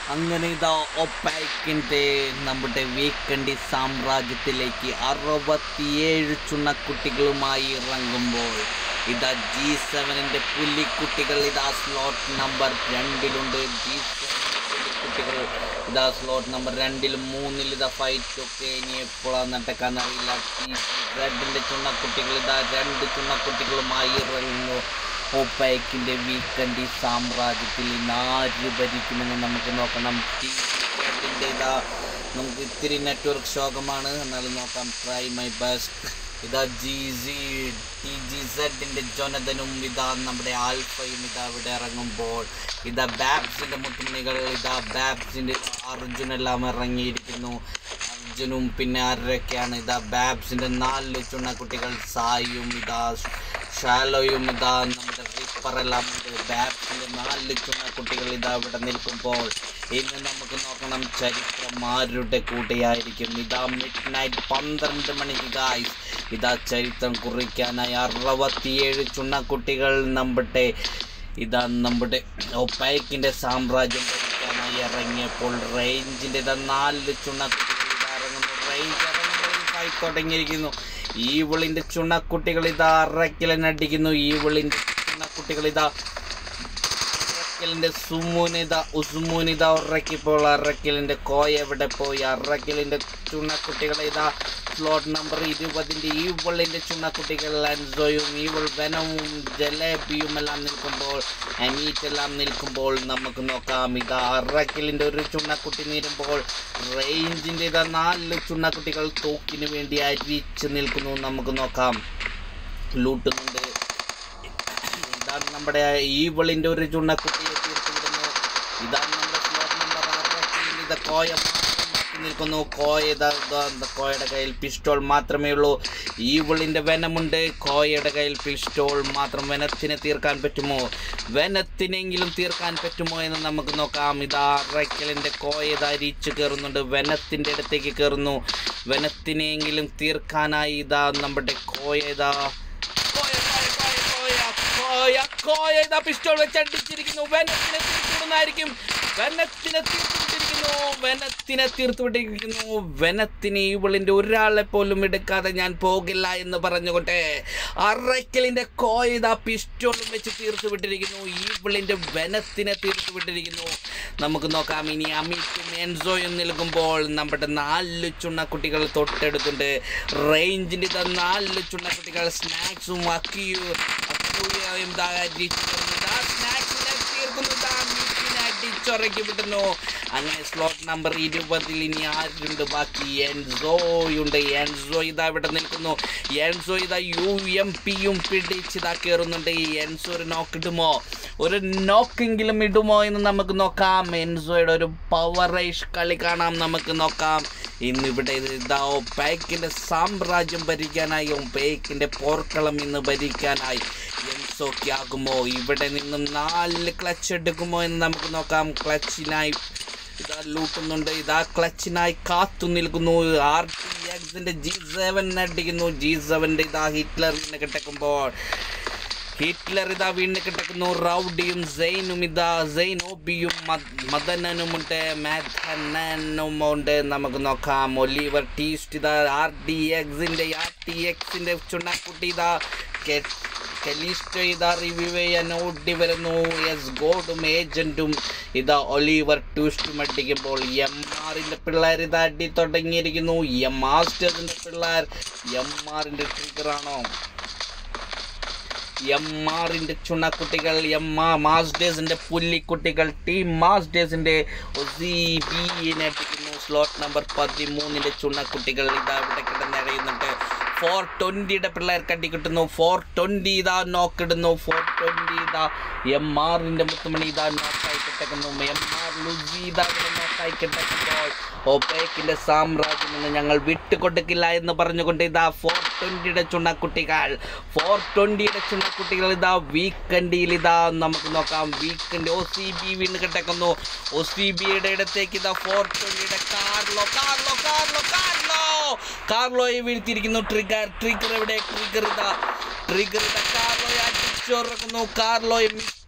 അങ്ങനെ ഇതാ ഒപ്പാക്കിൻ്റെ നമ്മുടെ വീക്കണ്ടി സാമ്രാജ്യത്തിലേക്ക് അറുപത്തിയേഴ് ചുണക്കുട്ടികളുമായി ഇറങ്ങുമ്പോൾ ഇതാ ജി സെവനിൻ്റെ പുലിക്കുട്ടികൾ ഇതാ സ്ലോട്ട് നമ്പർ രണ്ടിലുണ്ട് ജി കുട്ടികൾ ഇതാ സ്ലോട്ട് നമ്പർ രണ്ടിലും മൂന്നിൽ ഇതാ ഫൈറ്റ് ഒക്കെ ഇനി എപ്പോഴാണ് നടക്കാൻ അറിയില്ല റെഡിൻ്റെ ചുണക്കുട്ടികൾ ഇതാ രണ്ട് ചുണക്കുട്ടികളുമായി ഇറങ്ങുന്നു ഒപ്പൈക്കിൻ്റെ വീക്കൻഡ് ഈ സാമ്രാജ്യത്തിൽ ഇന്ന് ആര് ഭരിക്കുമെന്ന് നമുക്ക് നോക്കണം ടി റെഡിൻ്റെ ഇതാ നമുക്ക് ഇത്തിരി നെറ്റ്വർക്ക് ശോകമാണ് എന്നാലും നോക്കാം ട്രൈ മൈ ബെസ്റ്റ് ഇതാ ജി ജി ടി ജി സെഡിൻ്റെ ജൊനതനും ഇതാ നമ്മുടെ ആൽഫയും ഇതാ ഇവിടെ ഇറങ്ങുമ്പോൾ ഇതാ ബാബ്സിൻ്റെ മുത്തുമണികൾ ഇതാ ബാബ്സിൻ്റെ അർജുനെല്ലാം ഇറങ്ങിയിരിക്കുന്നു അർജുനും പിന്നെ ആരൊക്കെയാണ് ഇതാ ബാബ്സിൻ്റെ നാല് ചുണ്ണക്കുട്ടികൾ സായും ഇതാ ഷാലോയും ഇതാ നമ്മുടെ റിപ്പറെല്ലാം ഉണ്ട് ബാബ്സിൻ്റെ നാല് ചുണ്ണക്കുട്ടികൾ ഇതാ ഇവിടെ നിൽക്കുമ്പോൾ ഇന്ന് നമുക്ക് നോക്കണം ചരിത്രം ആരുടെ കൂടെയായിരിക്കും ഇതാ മിഡ് നൈറ്റ് പന്ത്രണ്ട് മണിക്ക് ഗായ്സ് ഇതാ ചരിത്രം കുറിക്കാനായി അറുപത്തിയേഴ് ചുണ്ണക്കുട്ടികൾ നമ്മുടെ ഇതാ നമ്മുടെ ഒപ്പൈക്കിൻ്റെ സാമ്രാജ്യം ഭരിക്കാനായി ഇറങ്ങിയപ്പോൾ റേഞ്ചിൻ്റെ ഇതാ നാല് ചുണ്ണക്കുട്ടികൾ ഇതാ ഇറങ്ങുന്നു റേഞ്ച് ഇറങ്ങുമ്പോൾ ഫൈറ്റ് തുടങ്ങിയിരിക്കുന്നു ഈ വിളിൻ്റെ ചുണ്ണക്കുട്ടികൾ ഇതാ അറക്കിലനടിക്കുന്നു ഈ വിളിൻ്റെ ചുണ്ണക്കുട്ടികൾ ഇതാ അറക്കലിന്റെ സുമൂനിത ഉസുമൂനിത ഉറക്കിപ്പോൾ അറക്കലിന്റെ കോയ എവിടെ പോയി അറക്കലിന്റെ ചുണ്ണക്കുട്ടികളെ ഇതാ സ്ലോട്ട് നമ്പർ ഇരുപതിന്റെ ഈ വള്ളിന്റെ ചുണ്ണക്കുട്ടികൾ അൻസോയും ഈ വെനവും ജലേബിയും എല്ലാം നിൽക്കുമ്പോൾ അനീറ്റെല്ലാം നിൽക്കുമ്പോൾ നമുക്ക് നോക്കാം ഇതാ അറക്കലിന്റെ ഒരു ചുണ്ണക്കുട്ടി നീരുമ്പോൾ റേഞ്ചിന്റെ ഇതാ നാല് ചുണ്ണക്കുട്ടികൾ തോക്കിന് വേണ്ടി അരിച്ച് നിൽക്കുന്നു നമുക്ക് നോക്കാം ലൂട്ടുന്നുണ്ട് ഇതാണ് നമ്മുടെ ഈവളിന്റെ ഒരു ചുണ്ണക്കുട്ടിയെ തീർത്തു വിടുന്നു ഇതാണ് നമ്മുടെ സ്ലോട്ട് നമ്പർ അറുപത്തിയേഴ് ഇത് കോയ മാത്രം മാറ്റി നിൽക്കുന്നു കോയ ഇതാ ഇതാ എന്താ കോയയുടെ കയ്യിൽ പിസ്റ്റോൾ മാത്രമേ ഉള്ളൂ ഈവളിന്റെ വെനമുണ്ട് കോയയുടെ കയ്യിൽ പിസ്റ്റോൾ മാത്രം വെനത്തിനെ തീർക്കാൻ പറ്റുമോ വെനത്തിനെങ്കിലും തീർക്കാൻ പറ്റുമോ എന്ന് നമുക്ക് നോക്കാം ഇതാ റൈക്കലിന്റെ കോയ ഇതാ അരിച്ചു കയറുന്നുണ്ട് വെനത്തിന്റെ അടുത്തേക്ക് കയറുന്നു വെനത്തിനെങ്കിലും തീർക്കാനായി ഇതാ നമ്മുടെ കോയ ഇതാ കോയ കോയ കോയ കോയ കോയ കോയ ഇതാ പിസ്റ്റോൾ വെച്ച് അടിച്ചിരിക്കുന്നു വെനത്തിനെ തീർത്തുവിടുന്നതായിരിക്കും വെനത്തിനെ തീർത്തുവിട്ടിരിക്കുന്നു വെനത്തിനെ തീർത്തുവിട്ടിരിക്കുന്നു വെനത്തിന് ഇവളിൻ്റെ ഒരാളെ പോലും എടുക്കാതെ ഞാൻ പോകില്ല എന്ന് പറഞ്ഞുകൊണ്ട് അറയ്ക്കലിൻ്റെ കോയ ഇതാ പിസ്റ്റോളും വെച്ച് തീർത്തു വിട്ടിരിക്കുന്നു ഇവളിൻ്റെ വെനത്തിനെ തീർത്തു വിട്ടിരിക്കുന്നു നമുക്ക് നോക്കാം ഇനി അമിറ്റും എൻസോയും നിൽക്കുമ്പോൾ നമ്മുടെ നാല് ചുണ്ണക്കുട്ടികൾ തൊട്ടടുത്തുണ്ട് റേഞ്ചിൻ്റെ ഇതാ നാല് ചുണ്ണക്കുട്ടികൾ സ്നാക്സും അക്കിയും അക്കിയും ഇതാ അടിച്ചിട്ടുണ്ട് ഇതാ സ്നാക്സിനെ തീർക്കുന്നു ഇതാ മീറ്റിനെ അടിച്ചുറക്കി വിട്ടുന്നു അങ്ങനെ സ്ലോട്ട് നമ്പർ ഇരുപതിൽ ഇനി ആരുണ്ട് ബാക്കി എൻസോയുണ്ട് എൻസോ ഇതാ ഇവിടെ നിൽക്കുന്നു എൻസോ ഇതാ യു എം പിയും പിടിച്ചിതാ കയറുന്നുണ്ട് ഈ എൻസോ ഒരു നോക്ക് ഇടുമോ ഒരു നോക്കെങ്കിലും ഇടുമോ എന്ന് നമുക്ക് നോക്കാം എൻസോയുടെ ഒരു പവറൈഷ് കളി കാണാം നമുക്ക് നോക്കാം ഇന്നിവിടെ ഇത് ഇതാ ഒപ്പേക്കിൻ്റെ സാമ്രാജ്യം ഭരിക്കാനായി ഒപ്പേക്കിൻ്റെ പോർക്കളം ഇന്ന് ഭരിക്കാനായി എൻസോക്ക് ആകുമോ ഇവിടെ നിന്നും നാല് ക്ലച്ച് എടുക്കുമോ എന്ന് നമുക്ക് നോക്കാം ക്ലച്ചിനായി ഇതാ ലൂട്ടുന്നുണ്ട് ഇതാ ക്ലച്ചിനായി കാത്തു നിൽക്കുന്നു ആർ ടി എക്സിന്റെ ജി സെവൻ അടിക്കുന്നു ജി സെവൻ്റെ ഇതാ ഹിറ്റ്ലർ വീണ് കിടക്കുമ്പോൾ ഹിറ്റ്ലർ ഇതാ വീണ് കിടക്കുന്നു റൗഡിയും സെയിനും ഇതാ സെയിൻ ഓബിയും മദനനുമുണ്ട് മാധനനും ഉണ്ട് നമുക്ക് നോക്കാം ഒലിവർ ടീസ്റ്റ് ഇതാ ആർ ഡി എക്സിൻ്റെ ആർ ടി എക്സിൻ്റെ ചുണ്ണക്കുട്ടി ഇതാ കെലിസ്റ്റോ ഇതാ റിവ്യൂ ചെയ്യാൻ ഓടി വരുന്നു എസ് ഗോഡും ഏജന്റും ഇതാ ഒലിവർ ട്യൂസ്റ്റും അടിക്കുമ്പോൾ എം ആറിൻ്റെ പിള്ളേർ ഇതാ അടി തുടങ്ങിയിരിക്കുന്നു എം മാസ്റ്റേഴ്സിൻ്റെ പിള്ളേർ എം ആറിൻ്റെ ട്രിഗറാണോ എം ആറിൻ്റെ ചുണക്കുട്ടികൾ എം ആ മാസ്റ്റേഴ്സിൻ്റെ പുല്ലിക്കുട്ടികൾ ടീം മാസ്റ്റേഴ്സിൻ്റെ ബിനെ അടിക്കുന്നു സ്ലോട്ട് നമ്പർ പതിമൂന്നിൻ്റെ ചുണക്കുട്ടികൾ ഇതാ ഇവിടെ കിടന്നറിയുന്നുണ്ട് ഫോർ ട്വൻറ്റിയുടെ പിള്ളേർക്ക് അടി കിട്ടുന്നു ഫോർ ട്വൻറ്റി ഇതാ നോക്കിടുന്നു ഫോർ ട്വൻറ്റി ഇതാ എം ആറിൻ്റെ മുത്തുമണി ഇതാ നോക്കായി കിടക്കുന്നു എം ആർ ലുസി ഇതാ ഇവിടെ നോക്കായി കിടക്കുമ്പോൾ ഒപ്പേക്കിൻ്റെ സാമ്രാജ്യം എന്ന് ഞങ്ങൾ വിട്ടുകൊടുക്കില്ല എന്ന് പറഞ്ഞുകൊണ്ട് ഇതാ ഫോർ ട്വൻറ്റിയുടെ ചുണക്കുട്ടികൾ ഫോർ ട്വൻറ്റിയുടെ ചുണക്കുട്ടികൾ ഇതാ വീക്കെൻഡിൽ ഇതാ നമുക്ക് നോക്കാം വീക്കെൻഡ് ഒ സി ബി വീണ് കിടക്കുന്നു ഒ സി ബിയുടെ ഇടത്തേക്ക് ഇതാ ഫോർ ട്വൻറ്റിയുടെ കാർലോ കാർലോ കാർലോ കാർലോ കാർലോയെ വീഴ്ത്തിയിരിക്കുന്നു ട്രിഗർ ട്രിഗർ എവിടെ ട്രിഗർ ഇതാ ട്രിഗർ ഇതാ കാർലോയെ അടിച്ചുറക്കുന്നു കാർലോയെ മിസ്റ്റർ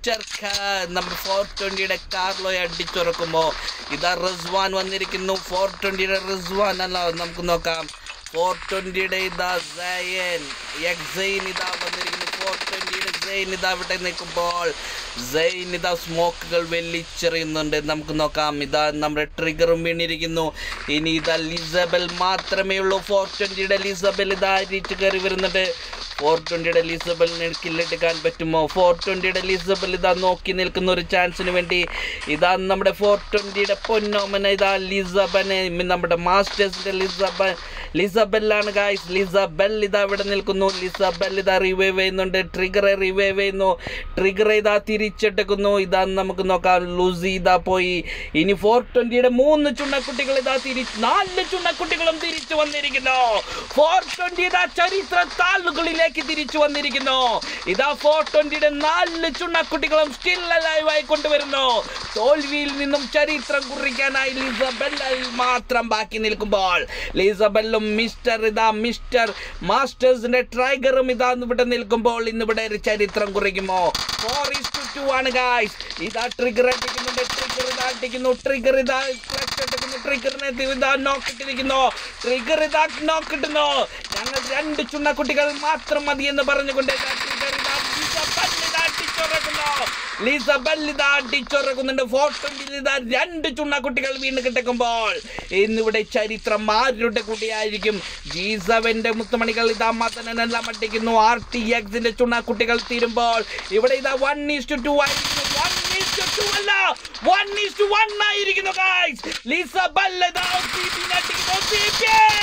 മിസ്റ്റർ നമ്മുടെ ഫോർ ട്വന്റിയുടെ കാർലോയെ അടിച്ചുറക്കുമ്പോൾ ഇതാ റിസ്വാൻ വന്നിരിക്കുന്നു ഫോർ ട്വന്റിയുടെ റിസ്വാൻ അല്ല നമുക്ക് നോക്കാം ഫോർ ട്വന്റിയുടെ ഇതാ സയൻ എക്സൈൻ ഇതാ വന്നിരിക്കുന്നു ഫോർ ട്വന്റിയുടെ സൈൻ ഇതാ ഇവിടെ നിൽക്കുമ്പോൾ സൈൻ ഇതാ സ്മോക്കുകൾ വെല്ലിച്ചെറിയുന്നുണ്ട് നമുക്ക് നോക്കാം ഇതാ നമ്മുടെ ട്രിഗറും വീണിരിക്കുന്നു ഇനി ഇതാ ലിസബൽ മാത്രമേ ഉള്ളൂ ഫോർ ട്വന്റിയുടെ ലിസബൽ ഇതാ അരിച്ച് കയറി വരുന്നുണ്ട് ഫോർ ട്വന്റിയുടെ ലിസബലിന് കില്ലെടുക്കാൻ പറ്റുമോ ഫോർ ട്വന്റിയുടെ ലിസബൽ ഇതാ നോക്കി നിൽക്കുന്ന ഒരു ചാൻസിന് വേണ്ടി ഇതാ നമ്മുടെ ഫോർ ട്വന്റിയുടെ പൊന്നോമന ഇതാ ലിസബനെ നമ്മുടെ മാസ്റ്റേഴ്സിന്റെ ലിസബൻ ലിസബെല്ലാണ് ഗായ്സ് ലിസബെൽ ഇതാ ഇവിടെ നിൽക്കുന്നു ലിസബെൽ ഇതാ റിവൈവ് ചെയ്യുന്നുണ്ട് ട്രിഗറെ റിവൈവ് ചെയ്യുന്നു ട്രിഗർ ഇതാ തിരിച്ചെടുക്കുന്നു ഇതാ നമുക്ക് നോക്കാം ലൂസി ഇതാ പോയി ഇനി ഫോർ ട്വന്റിയുടെ മൂന്ന് ചുണ്ണക്കുട്ടികൾ ഇതാ തിരിച്ച് നാല് ചുണ്ണക്കുട്ടികളും തിരിച്ചു വന്നിരിക്കുന്നു ഫോർ ട്വന്റി ഇതാ ചരിത്ര താളുകളിലേക്ക് തിരിച്ചു വന്നിരിക്കുന്നു ഇതാ ഫോർ ട്വന്റിയുടെ നാല് ചുണ്ണക്കുട്ടികളും സ്റ്റിൽ അലൈവ് ആയി കൊണ്ടുവരുന്നു തോൽവിയിൽ നിന്നും ചരിത്രം കുറിക്കാനായി ലിസബെൽ മാത്രം ബാക്കി നിൽക്കുമ്പോൾ ലിസബെല്ലും മിസ്റ്റർ ഇതാ മിസ്റ്റർ മാസ്റ്റേഴ്സിന്റെ ട്രൈഗറും ഇതാ ഇവിടെ നിൽക്കുമ്പോൾ ഇന്നിവിടെ ഒരു ചരിത്രം കുറിക്കുമോ ഫോർ ഇസ് ടു ടു ആണ് ഗായ്സ് ഇതാ ട്രിഗർ അടിക്കുന്നുണ്ട് ട്രിഗർ ഇതാ അടിക്കുന്നു ട്രിഗർ ഇതാ ക്ലച്ച് അടിക്കുന്നു ട്രിഗറിനെ ഇതാ നോക്കിട്ടിരിക്കുന്നു ട്രിഗർ ഇതാ നോക്കിട്ടുന്നു ഞങ്ങൾ രണ്ട് ചുണ്ണക്കുട്ടികൾ മാത്രം മതി എന്ന് പറഞ്ഞുകൊണ്ട് ഇതാ ട്രിഗർ ഇതാ ലിസബെൽ ഇതാ അടിച്ചുറക്കുന്നു ലിസബെൽ ഇതാ അടിച്ചുറക്കുന്നുണ്ട് ഫോട്ടോയിൽ ഇതാ രണ്ട് ചുണ്ണക്കുട്ടികൾ വീണ് കിടക്കുമ്പോൾ ഇന്നിവിടെ ചരിത്രം ആരുടെ കൂടിയായിരിക്കും ജി സെവന്റെ മുത്തുമണികൾ ഇതാ മതനെല്ലാം അടിക്കുന്നു ആർ ടി എക്സിന്റെ ചുണ്ണക്കുട്ടികൾ തീരുമ്പോൾ ഇവിടെ ഇതാ വൺ ഈസ് ടു ആയിരിക്കുന്നു വൺ ഈസ് ടു അല്ല വൺ ഈസ് ടു വൺ ആയിരിക്കുന്നു ഗൈസ് ലിസബെൽ ഇതാ OCP-നെ അടിക്കുന്നു OCP!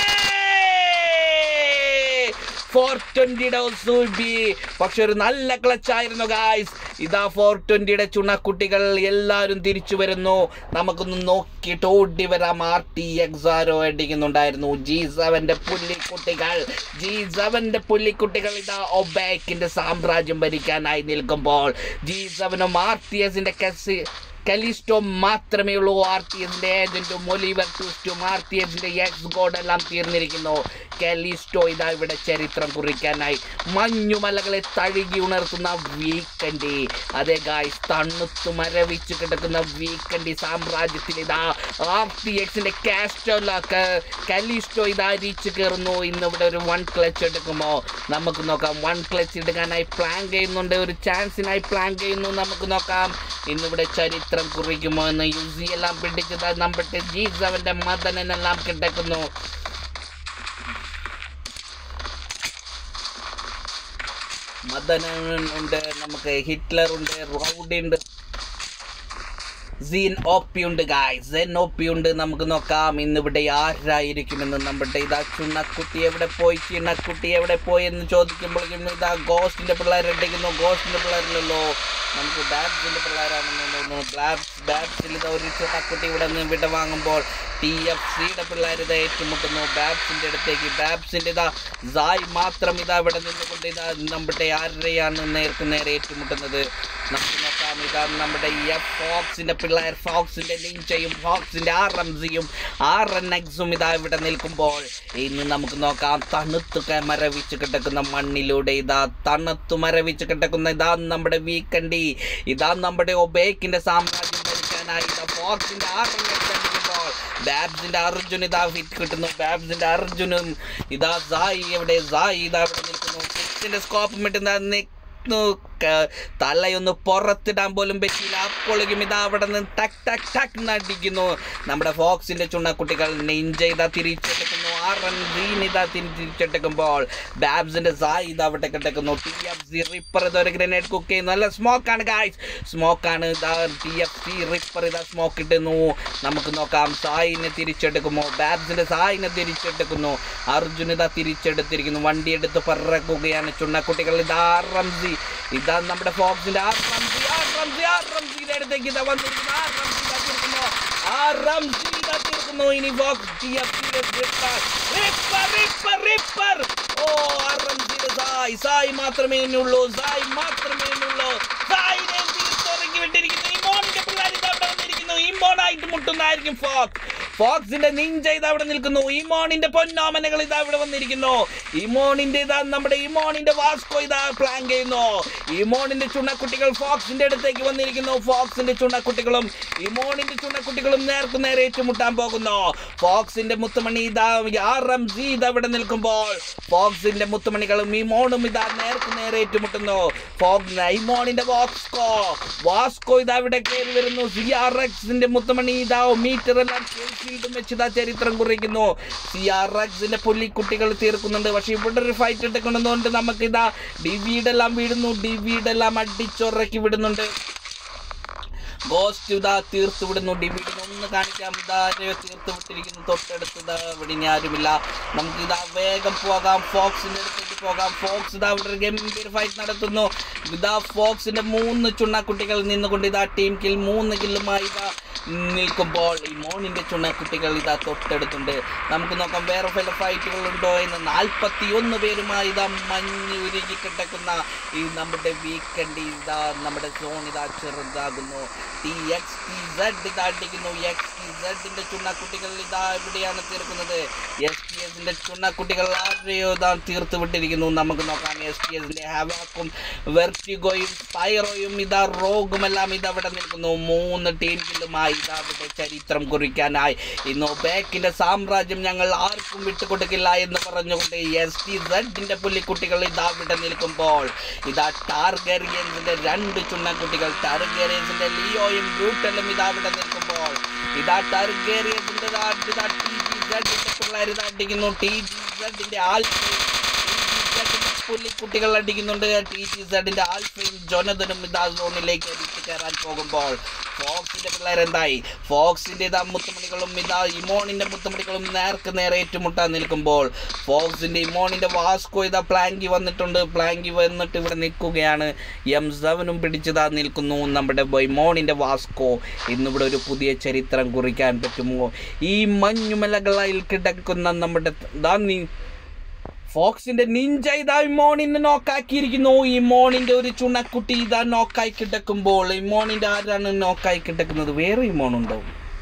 ഫോർ ട്വന്റിയുടെ ഒസൂബി പക്ഷെ ഒരു നല്ല ക്ലച്ച് ആയിരുന്നു ഗായ്സ് ഇതാ ഫോർ ട്വന്റിയുടെ ചുണക്കുട്ടികൾ എല്ലാവരും തിരിച്ചു വരുന്നു നമുക്കൊന്ന് നോക്കിയിട്ട് ഓടി വരാം ആർ ടി എക്സാരോ അടിക്കുന്നുണ്ടായിരുന്നു ജി സെവന്റെ പുല്ലിക്കുട്ടികൾ ജി സെവന്റെ പുല്ലിക്കുട്ടികൾ ഇതാ ഒബാക്കിന്റെ സാമ്രാജ്യം ഭരിക്കാനായി നിൽക്കുമ്പോൾ ജി സെവനും ആർ ടി എസിന്റെ കസി കലിസ്റ്റോ മാത്രമേ ഉള്ളൂ ആർ ടി എസിന്റെ ഏജന്റും ഒലിവർ ടൂസ്റ്റും ആർ ടി എസിന്റെ എക്സ് ഗോഡ് എല്ലാം തീർന്നിരിക്കുന്നു കലിസ്റ്റോ ഇതാ ഇവിടെ ചരിത്രം കുറിക്കാനായി മഞ്ഞുമലകളെ തഴുകി ഉണർത്തുന്ന വീക്കൻഡി അതെ ഗായ്സ് തണുത്തു മരവിച്ച് കിടക്കുന്ന വീക്കൻഡി സാമ്രാജ്യത്തിൽ ഇതാ ആർ ടി എക്സിന്റെ കാസ്റ്റോ കലിസ്റ്റോ ഇതാ അരിച്ചു കയറുന്നു ഇന്ന് ഇവിടെ ഒരു വൺ ക്ലച്ച് എടുക്കുമോ നമുക്ക് നോക്കാം വൺ ക്ലച്ച് എടുക്കാനായി പ്ലാൻ ചെയ്യുന്നുണ്ട് ഒരു ചാൻസിനായി പ്ലാൻ ചെയ്യുന്നു നമുക്ക് നോക്കാം ഇന്നിവിടെ ചരിത്രം കുറിക്കുമോ എന്ന് യുസി എല്ലാം പിടിച്ചത് നമ്മുടെ ജി സെവന്റെ മദനെല്ലാം കിടക്കുന്നു മദനൻ ഉണ്ട് നമുക്ക് ഹിറ്റ്ലർ ഉണ്ട് റൗഡി ഉണ്ട് സീൻ ഓപ്പി ഉണ്ട് ഗായ് സെൻ ഓപ്പി ഉണ്ട് നമുക്ക് നോക്കാം ഇന്നിവിടെ ആരായിരിക്കുമെന്ന് നമ്മുടെ ഇതാ ചുണ്ണക്കുട്ടി എവിടെ പോയി ചിണ്ണക്കുട്ടി എവിടെ പോയി എന്ന് ചോദിക്കുമ്പോഴേക്കും ഇതാ ഗോസ്റ്റിന്റെ പിള്ളേർ അടിക്കുന്നു ഗോസ്റ്റിന്റെ പിള്ളേരിലല്ലോ നമുക്ക് ബാബ്സിന്റെ പിള്ളേരാണെന്ന് തോന്നുന്നു ബാബ്സ് ബാബ്സിൽ ഇതാ ഒരു ചുണ്ണക്കുട്ടി ഇവിടെ നിന്ന് വിട വാങ്ങുമ്പോൾ ടി എഫ് സിയുടെ പിള്ളേർ ഇതാ ഏറ്റുമുട്ടുന്നു ബാബ്സിന്റെ അടുത്തേക്ക് ബാബ്സിന്റെ ഇതാ സായ് മാത്രം ഇതാ ഇവിടെ നിന്നുകൊണ്ട് ഇതാ നമ്മുടെ ആരുടെയാണ് നേർക്ക് നേരെ ഏറ്റുമുട്ടുന്നത് നമുക്ക് നോക്കാം ഇതാ നമ്മുടെ എഫ് ഫോക്സിന്റെ പിള്ളേർ ഫോക്സിന്റെ ലിഞ്ചയും ഫോക്സിന്റെ ആർ എം സിയും ആർ എൻ എക്സും ഇതാ ഇവിടെ നിൽക്കുമ്പോൾ ഇനി നമുക്ക് നോക്കാം തണുത്തു ക- മരവിച്ച് കിടക്കുന്ന മണ്ണിലൂടെ ഇതാ തണുത്തു മരവിച്ച് കിടക്കുന്ന ഇതാ നമ്മുടെ വീക്കണ്ടി ഇതാ നമ്മുടെ ഒബേക്കിന്റെ സാമ്രാജ്യം ഭരിക്കാനായി ഇതാ ഫോക്സിന്റെ ആർ എൻ എക്സ് അടിക്കുമ്പോൾ ബാബ്സിന്റെ അർജുൻ ഇതാ ഹിറ്റ് കിട്ടുന്നു ബാബ്സിന്റെ അർജുനും ഇതാ സായി എവിടെ സായി ഇതാ ഇവിടെ നിൽക്കുന്നു സിക്സിന്റെ സ്കോപ്പ് ഇട്ടുന്ന നിൽക്കുന്നു ക- തലയൊന്ന് പുറത്തിടാൻ പോലും പറ്റിയില്ല അപ്പോഴേക്കും ഇതാ അവിടെ നിന്ന് ടക്ക് ടക്ക് ടക്ക് നടിക്കുന്നു നമ്മുടെ ഫോക്സിന്റെ ചുണ്ണക്കുട്ടികൾ നെഞ്ച ഇതാ തിരിച്ചെടുക്കുന്നു ആർ എൻ ഗ്രീൻ ഇതാ തിരി- തിരിച്ചെടുക്കുമ്പോൾ ബാബ്സിന്റെ സായി ഇതാ അവിടെ കിടക്കുന്നു ടി എഫ് സി റിപ്പർ ഇതൊരു ഗ്രനേഡ് കുക്ക് ചെയ്യുന്നു നല്ല സ്മോക്കാണ് ഗായ്സ് സ്മോക്കാണ് ഇതാ ടി എഫ് സി റിപ്പർ ഇതാ സ്മോക്ക് ഇട്ടുന്നു നമുക്ക് നോക്കാം സായിനെ തിരിച്ചെടുക്കുമോ ബാബ്സിന്റെ സായിനെ തിരിച്ചെടുക്കുന്നു അർജുൻ ഇതാ തിരിച്ചെടുത്തിരിക്കുന്നു വണ്ടി എടുത്ത് പറക്കുകയാണ് ചുണ്ണക്കുട്ടികൾ ഇതാ ആർ റംസി ഇതാ നമ്മുടെ ഫോക്സിന്റെ R Ramsey R Ramsey R റംസിയുടെ അടുത്തേക്ക് ഇതാ വന്നിരിക്കുന്നു ആർ റംസി ഇതാ തീർക്കുന്നു ആർ റംസി ഇതാ തീർക്കുന്നു ഇനി ഫോക്സ് ടി എഫ് സിയുടെ റിപ്പർ റിപ്പർ റിപ്പർ റിപ്പർ ഓ ആർ റംസിയുടെ സായ് സായ് മാത്രമേ ഇനിയുള്ളൂ സായ് മാത്രമേ ഇനിയുള്ളൂ സായിനെ തിരിച്ചിറങ്ങി വിട്ടിരിക്കുന്നു ഇമോണിന്റെ പിള്ളേർ ഇതാ അവിടെ വന്നിരിക്കുന്നു ഇമോണായിട്ട് മുട്ടുന്നതായിരിക്കും ഫോക്സ് ഫോക്സിന്റെ നിഞ്ച ഇതാ ഇവിടെ നിൽക്കുന്നു ഇമോണിന്റെ പൊന്നോമനകൾ ഇതാ ഇവിടെ വന്നിരിക്കുന്നു ഇമോണിന്റെ ഇതാ നമ്മുടെ ഇമോണിന്റെ വാസ്കോ ഇതാ പ്ലാൻ ചെയ്യുന്നു ഇമോണിന്റെ ചുണക്കുട്ടികൾ ഫോക്സിന്റെ അടുത്തേക്ക് വന്നിരിക്കുന്നു ഫോക്സിന്റെ ചുണക്കുട്ടികളും ഇമോണിന്റെ ചുണക്കുട്ടികളും നേർക്ക് നേരെ ഏറ്റുമുട്ടാൻ പോകുന്നു ഫോക്സിന്റെ മുത്തുമണി ഇതാ ആർ എം ജി ഇതാ ഇവിടെ നിൽക്കുമ്പോൾ ഫോക്സിന്റെ മുത്തുമണികളും ഇമോണും ഇതാ നേർക്ക് നേരെ ഏറ്റുമുട്ടുന്നു ഫോക്സ് ഇമോണിന്റെ വാസ്കോ വാസ്കോ ഇതാ ഇവിടെ കയറി വരുന്നു സി ആർ എക്സിന്റെ മുത്തുമണി ഇതാ മീറ്റർ എല്ലാം ഫീൽഡും വെച്ച് ഇതാ ചരിത്രം കുറിക്കുന്നു സി ആർ എക്സിന്റെ പുള്ളിക്കുട്ടികൾ തീർക്കുന്നുണ്ട് പക്ഷെ ഇവിടെ ഒരു ഫൈറ്റ് എടുക്കുന്നതുകൊണ്ട് നമുക്ക് ഇതാ ഡിവിഡെല്ലാം വീഴുന്നു ഡിവിഡെല്ലാം അടിച്ചൊറക്കി വിടുന്നുണ്ട് ഗോസ്റ്റ് ഇതാ തീർത്ത് വിടുന്നു ഡിവിഡിന് ഒന്ന് കാണിക്കാം ഇതാ തീർത്ത് വിട്ടിരിക്കുന്നു തൊട്ടടുത്ത് ഇതാ ഇവിടെ ഇനി ആരുമില്ല നമുക്ക് ഇതാ വേഗം പോകാം ഫോക്സിന്റെ അടുത്തേക്ക് പോകാം ഫോക്സ് ഇതാ ഇവിടെ ഒരു ഗംഭീര ഫൈറ്റ് നടത്തുന്നു ഇതാ ഫോക്സിന്റെ മൂന്ന് ചുണ്ണക്കുട്ടികൾ നിന്നുകൊണ്ട് ഇതാ ടീം കിൽ മൂന്ന് കില്ലുമായി ഇതാ നിൽക്കുമ്പോൾ ഈ മോണിന്റെ ചുണ്ണക്കുട്ടികൾ ഇതാ തൊട്ടടുത്തുണ്ട് നമുക്ക് നോക്കാം വേറെ പല ഫൈറ്റുകൾ ഉണ്ടോ എന്ന് നാൽപ്പത്തി ഒന്ന് പേരുമായി ഇതാ മഞ്ഞ് ഉരുകി കിടക്കുന്ന ഈ നമ്മുടെ വീക്കെൻഡ് ഇതാ നമ്മുടെ സോൺ ഇതാ ചെറുതാകുന്നു ടി എക്സ് ടി സെഡ് ഇതാ അടിക്കുന്നു എക്സ് ടി സെഡിന്റെ ചുണ്ണക്കുട്ടികൾ ഇതാ എവിടെയാണ് തീർക്കുന്നത് എസ് ടി എസിന്റെ ചുണ്ണക്കുട്ടികൾ ആരെയോ ഇതാ തീർത്ത് വിട്ടിരിക്കുന്നു നമുക്ക് നോക്കാം എസ് ടി എസിന്റെ ഹവാക്കും വെർട്ടിഗോയും സ്പൈറോയും ഇതാ റോഗും എല്ലാം ഇതാ ഇവിടെ നിൽക്കുന്നു മൂന്ന് ടീമുകളുമായി ഇതാ ഇവിടെ ചരിത്രം കുറിക്കാനായി ഇന്ന് ബാക്കിന്റെ സാമ്രാജ്യം ഞങ്ങൾ ആർക്കും വിട്ടുകൊടുക്കില്ല എന്ന് പറഞ്ഞുകൊണ്ട് എസ് ടി സെഡിന്റെ പുള്ളിക്കുട്ടികൾ ഇതാ ഇവിടെ നിൽക്കുമ്പോൾ ഇതാ ടാർഗേറിയൻസിന്റെ രണ്ട് ചുണ്ണക്കുട്ടികൾ ടാർഗേറിയൻസിന്റെ ലിയോയും ബ്രൂട്ടലും ഇതാ ഇവിടെ നിൽക്കുമ്പോൾ ഇതാ ടാർഗേറിയൻസിന്റെ ഇതാ ഇതാ ടി ജി സെഡിന്റെ പിള്ളേർ ഇതാ അടിക്കുന്നു ടി ജി സെഡിന്റെ ആൽഫയും പുള്ളിക്കുട്ടികൾ അടിക്കുന്നുണ്ട് ടി ജി സെഡിന്റെ ആൽഫയും ജോനതനും ഇതാ സോണിലേക്ക് അടിച്ചു കയറാൻ പോകുമ്പോൾ ഫോക്സിന്റെ പിള്ളേർ എന്തായി ഫോക്സിന്റെ ഇതാ മുത്തുമണികളും ഇതാ ഇമോണിന്റെ മുത്തുമണികളും നേർക്ക് നേരെ ഏറ്റുമുട്ടാൻ നിൽക്കുമ്പോൾ ഫോക്സിന്റെ ഇമോണിന്റെ വാസ്കോ ഇതാ പ്ലാങ്കി വന്നിട്ടുണ്ട് പ്ലാങ്കി വന്നിട്ട് ഇവിടെ നിൽക്കുകയാണ് എം സെവനും പിടിച്ചതാ നിൽക്കുന്നു നമ്മുടെ ഇമോണിന്റെ വാസ്കോ ഇന്നിവിടെ ഒരു പുതിയ ചരിത്രം കുറിക്കാൻ പറ്റുമോ ഈ മഞ്ഞുമലകളിൽ കിടക്കുന്ന നമ്മുടെ ദാ നീ ഫോക്സിന്റെ നിഞ്ച ഇതാ ഇമോണിനെ നോക്കാക്കിയിരിക്കുന്നു ഇമോണിന്റെ ഒരു ചുണക്കുട്ടി ഇതാ നോക്കായി കിടക്കുമ്പോൾ ഇമോണിന്റെ ആരാണ് നോക്കായി കിടക്കുന്നത് വേറെ ഇമോണുണ്ടോ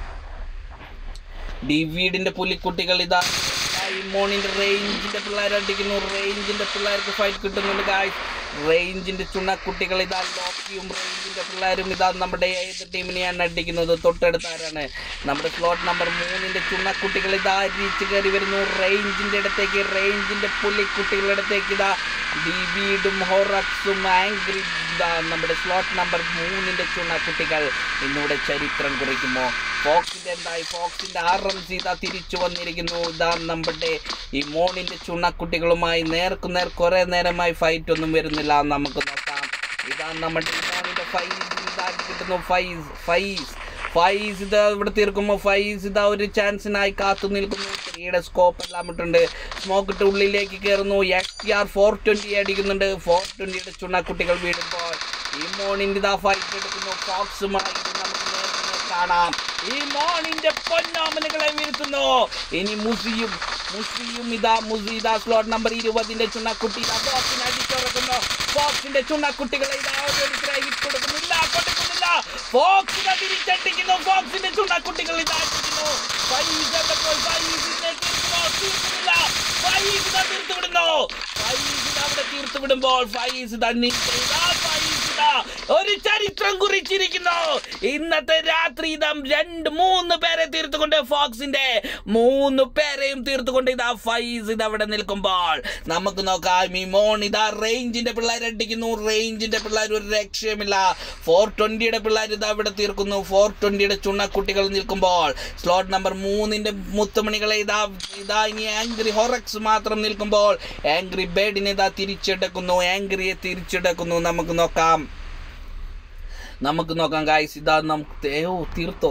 ഡിവീഡിന്റെ പുലിക്കുട്ടികൾ ഇതാ ഇമോണിന്റെ റേഞ്ചിന്റെ പിള്ളേർ അടിക്കുന്നു റേഞ്ചിന്റെ പിള്ളേർക്ക് ഫൈറ്റ് കിട്ടുന്നുണ്ട് ഗായ്സ് റേഞ്ചിന്റെ ചുണക്കുട്ടികൾ ഇതാ ലോക്കിയും റേഞ്ചിന്റെ പിള്ളേരും ഇതാ നമ്മുടെ ഏത് ടീമിനെയാണ് അടിക്കുന്നത് തൊട്ടടുത്ത് ആരാണ് നമ്മുടെ സ്ലോട്ട് നമ്പർ മൂന്നിന്റെ ചുണക്കുട്ടികൾ ഇതാ അരിച്ച് കയറി വരുന്നു റേഞ്ചിന്റെ അടുത്തേക്ക് റേഞ്ചിന്റെ പുള്ളിക്കുട്ടികളുടെ അടുത്തേക്ക് ഇതാ ഡിബിഡും ഹൊറക്സും ആംഗ്രി ഇതാ നമ്മുടെ സ്ലോട്ട് നമ്പർ മൂന്നിന്റെ ചുണക്കുട്ടികൾ ഇന്നിവിടെ ചരിത്രം കുറിക്കുമോ ഫോക്സിന്റെ എന്തായി ഫോക്സിന്റെ ആർ എം സി ഇതാ തിരിച്ചു വന്നിരിക്കുന്നു ഇതാ നമ്മുടെ ഈ മോണിന്റെ ചുണക്കുട്ടികളുമായി നേർക്കു നേർ കുറെ നേരമായി ഫൈറ്റ് ഒന്നും വരുന്നില്ല നമുക്ക് നോക്കാം ഇതാ നമ്മുടെ മോണിന്റെ ഫൈസ് ഇതാക്കി കിട്ടുന്നു ഫൈസ് ഫൈസ് ഫൈസ് ഇതാ ഇവിടെ തീർക്കുമ്പോൾ ഫൈസ് ഇതാ ഒരു ചാൻസിനായി കാത്തു നിൽക്കുന്നു ത്രീയുടെ സ്കോപ്പ് എല്ലാം ഇട്ടുണ്ട് സ്മോക്ക് ഇട്ട് ഉള്ളിലേക്ക് കയറുന്നു X T R four twenty അടിക്കുന്നുണ്ട് ഫോർ ട്വന്റിയുടെ ചുണക്കുട്ടികൾ വീഴുമ്പോൾ ഈ മോണിന്റെ ഇതാ ഫൈറ്റ് എടുക്കുന്നു ഫോക്സുമായി ഇത് നമുക്ക് നേരെ കാണാം ഈ മോണിന്റെ പൊന്നോമനുകളെ വീഴ്ത്തുന്നു ഇനി മുസിയും മുസിയും ഇതാ മുസി ഇതാ സ്ലോട്ട് നമ്പർ ഇരുപതിന്റെ ചുണ്ണക്കുട്ടി ഇതാ ബോക്സിനെ അടിച്ചുറക്കുന്നു ബോക്സിന്റെ ചുണ്ണക്കുട്ടികളെ ഇതാ ഓരോരുത്തരെ ഹിറ്റ് കൊടുക്കുന്നില്ല കൊടുക്കുന്നില്ല ഫോക്സ് ഇതാ തിരിച്ചടിക്കുന്നു ഫോക്സിന്റെ ചുണ്ണക്കുട്ടികൾ ഇതാ അടിക്കുന്നു ഫൈസ് എവിടെ പോയി ഫൈസിനെ തീർക്കുമോ തീർക്കുന്നില്ല ഫൈസ് ഇതാ തീർത്തു വിടുന്നു ഫൈസ് ഇതാ അവിടെ തീർത്തു വിടുമ്പോൾ ഫൈസ് തന്നെ ഇതാ ഫൈസ് ഇതാ ഒരു ചരിത്രം കുറിച്ചിരിക്കുന്നു ഇന്നത്തെ രാത്രി ഇതാ രണ്ട് മൂന്ന് പേരെ തീർത്തുകൊണ്ട് ഫോക്സിന്റെ മൂന്ന് പേരെയും തീർത്തുകൊണ്ട് ഇതാ ഫൈസ് ഇത് അവിടെ നിൽക്കുമ്പോൾ നമുക്ക് നോക്കാം ഈ മോൺ ഇതാ റേഞ്ചിന്റെ പിള്ളേർ അടിക്കുന്നു റേഞ്ചിന്റെ പിള്ളേർ ഒരു രക്ഷയുമില്ല ഫോർ ട്വന്റിയുടെ പിള്ളേർ ഇതാ ഇവിടെ തീർക്കുന്നു ഫോർ ട്വന്റിയുടെ ചുണ്ണക്കുട്ടികൾ നിൽക്കുമ്പോൾ സ്ലോട്ട് നമ്പർ മൂന്നിന്റെ മുത്തുമണികളെ ഇതാ ഇതാ ഇനി ആംഗ്രി ഹൊറക്സ് മാത്രം നിൽക്കുമ്പോൾ ആംഗ്രി ബേഡിനെ ഇതാ തിരിച്ചെടുക്കുന്നു ആംഗ്രിയെ തിരിച്ചെടുക്കുന്നു നമുക്ക് നോക്കാം നമുക്ക് നോക്കാം ഗായ്സ് ഇതാ നമുക്ക് തേയോ തീർത്തോ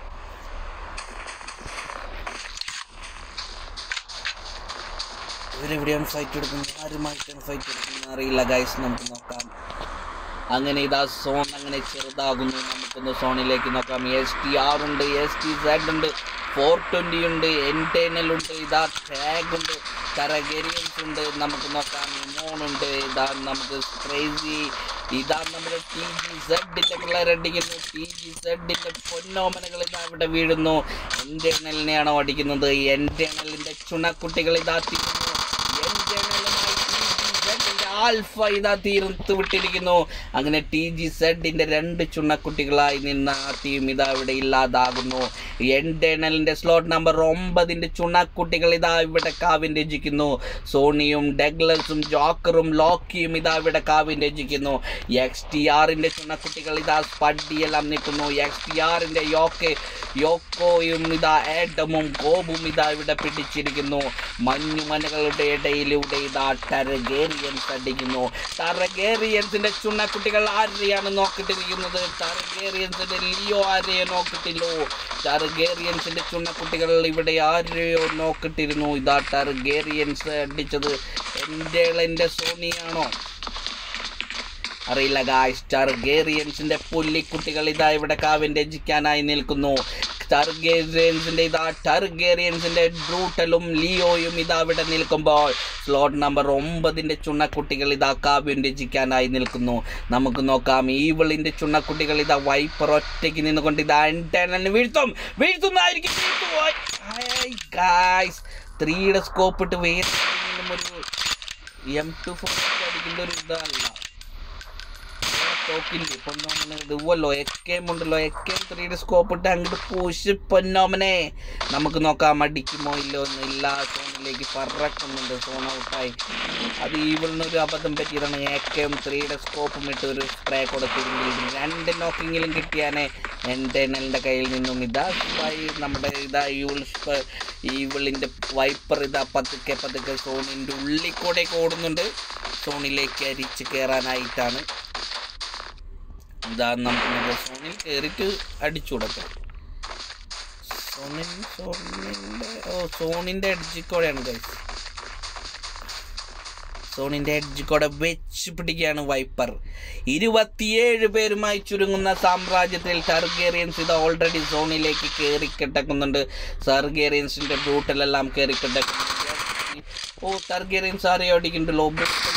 ഇവരെവിടെയാണ് ഫൈറ്റ് എടുക്കുന്നത് ആരുമായിട്ടാണ് ഫൈറ്റ് എടുക്കുന്നത് അറിയില്ല ഗായ്സ് നമുക്ക് നോക്കാം അങ്ങനെ ഇതാ സോൺ അങ്ങനെ ചെറുതാകുന്നു നമുക്കൊന്ന് സോണിലേക്ക് നോക്കാം എസ് ടി ആർ ഉണ്ട് എസ് ടി സാഡ് ഉണ്ട് ഫോർ ട്വൻറ്റി ഉണ്ട് എൻറ്റേനൽ ഉണ്ട് ഇതാ ടാഗ് ഉണ്ട് കരഗേരിയൻസ് ഉണ്ട് നമുക്ക് നോക്കാം ഇമോൺ ഉണ്ട് ഇതാ നമുക്ക് ക്രേസി ഇതാ നമ്മുടെ ടി ജി സെഡിന്റെ പിള്ളേർ അടിക്കുന്നു ടി ജി സെഡിന്റെ പൊന്നോമനകൾ ഇതാ ഇവിടെ വീഴുന്നു എൻ്റെ എണ്ണലിനെയാണോ അടിക്കുന്നത് എൻ്റെ എണ്ണലിന്റെ ചുണക്കുട്ടികൾ ഇതാ തീരുന്നു എൻ്റെ എണ്ണലുമായി ടി ജി സെഡിന്റെ ആൽഫ ഇതാ തീർത്ത് വിട്ടിരിക്കുന്നു അങ്ങനെ ടി ജി സെഡിന്റെ രണ്ട് ചുണക്കുട്ടികളായി നിന്ന ആ ടീം ഇതാ ഇവിടെ ഇല്ലാതാകുന്നു എൻഡേണലിന്റെ സ്ലോട്ട് നമ്പർ ഒമ്പതിന്റെ ചുണക്കുട്ടികൾ ഇതാ ഇവിടെ കാവിൻ രചിക്കുന്നു സോണിയും ഡഗ്ലസും ജോക്കറും ലോക്കിയും ഇതാ ഇവിടെ കാവിൻ രചിക്കുന്നു എക്സ് ടി ആറിന്റെ ചുണക്കുട്ടികൾ ഇതാ സ്പഡിയെല്ലാം നിൽക്കുന്നു എക്സ് ടി ആറിന്റെ യോക്കെ യോക്കോയും ഇതാ ഏഡമും ഗോബും ഇതാ ഇവിടെ പിടിച്ചിരിക്കുന്നു മഞ്ഞുമലകളുടെ ഇടയിലൂടെ ഇതാ ടർഗേറിയൻസ് അടിക്കുന്നു ടർഗേറിയൻസിന്റെ ചുണക്കുട്ടികൾ ആരെയാണ് നോക്കിട്ടിരിക്കുന്നത് ടർഗേറിയൻസിന്റെ ലിയോ ആരെയോ നോക്കിട്ടില്ലോ ടർഗേറിയൻസിന്റെ ചുണക്കുട്ടികൾ ഇവിടെ ആരെയോ നോക്കിട്ടിരുന്നു ഇതാ ടർഗേറിയൻസ് അടിച്ചത് എൻ്റെ എൻ്റെ സോണിയാണോ അറിയില്ല ഗായ്സ് ടർഗേറിയൻസിന്റെ പുല്ലിക്കുട്ടികൾ ഇതാ ഇവിടെ കാവിൻ രചിക്കാനായി നിൽക്കുന്നു ടർഗേറിയൻസിന്റെ ഇതാ ടർഗേറിയൻസിന്റെ ബ്രൂട്ടലും ലിയോയും ഇതാ ഇവിടെ നിൽക്കുമ്പോൾ സ്ലോട്ട് നമ്പർ ഒമ്പതിന്റെ ചുണ്ണക്കുട്ടികൾ ഇതാ കാവ്യം രചിക്കാനായി നിൽക്കുന്നു നമുക്ക് നോക്കാം ഈവിളിന്റെ ചുണ്ണക്കുട്ടികൾ ഇതാ വൈപ്പർ ഒറ്റയ്ക്ക് നിന്നുകൊണ്ട് ഇതാ എൻറ്റേണലിന് വീഴ്ത്തും വീഴ്ത്തുന്നതായിരിക്കും ഗായ്സ് ത്രീയുടെ സ്കോപ്പ് ഇട്ട് വേറെ ഏതെങ്കിലും ഒരു എം ടു ഫോർ അടിക്കുന്ന ഒരു ഇതല്ല തോക്കില്ലേ പൊന്നോമനെ ഇതുവല്ലോ എക്കേം ഉണ്ടല്ലോ എക്കേം ത്രീയുടെ സ്കോപ്പ് ഇട്ട് അങ്ങോട്ട് പൂശി പൊന്നോമനെ നമുക്ക് നോക്കാം അടിക്കുമോ ഇല്ലോ എന്ന് എല്ലാ സോണിലേക്ക് പറക്കുന്നുണ്ട് സോൺ ഔട്ടായി അത് ഈവിളിന് ഒരു അബദ്ധം പറ്റിയതാണ് എക്കേം ത്രീയുടെ സ്കോപ്പും ഇട്ട് ഒരു സ്പ്രേ കൊടുത്തിരുന്നെങ്കിൽ രണ്ട് നോക്കിങ്ങിലും കിട്ടിയാനെ എൻ്റെ എൻ്റെ കയ്യിൽ നിന്നും ഇതാ ഈ നമ്മുടെ ഇതാ ഈവിൾ ഈവിളിൻ്റെ വൈപ്പർ ഇതാ പതുക്കെ പതുക്കെ സോണിൻ്റെ ഉള്ളിൽ കൂടെ ഓടുന്നുണ്ട് സോണിലേക്ക് അരിച്ച് കയറാനായിട്ടാണ് ഇതാ നമുക്ക് സോണിൽ കയറിയിട്ട് അടിച്ചു കൊടുക്കാം സോണിൻ സോണിൻ്റെ ഓ സോണിൻ്റെ എഡ്ജിക്കോടെയാണ് ഗൈസ് സോണിൻ്റെ എഡ്ജിക്കോടെ വെച്ച് പിടിക്കുകയാണ് വൈപ്പർ ഇരുപത്തിയേഴ് പേരുമായി ചുരുങ്ങുന്ന സാമ്രാജ്യത്തിൽ ടർഗേറിയൻസ് ഇത് ഓൾറെഡി സോണിലേക്ക് കയറി കിടക്കുന്നുണ്ട് സർഗേറിയൻസിൻ്റെ ബ്രൂട്ടിലെല്ലാം കയറി കിടക്കുന്നുണ്ട് ഓ ടർഗേറിയൻസ് ആരെയോ അടിക്കുന്നുണ്ടല്ലോ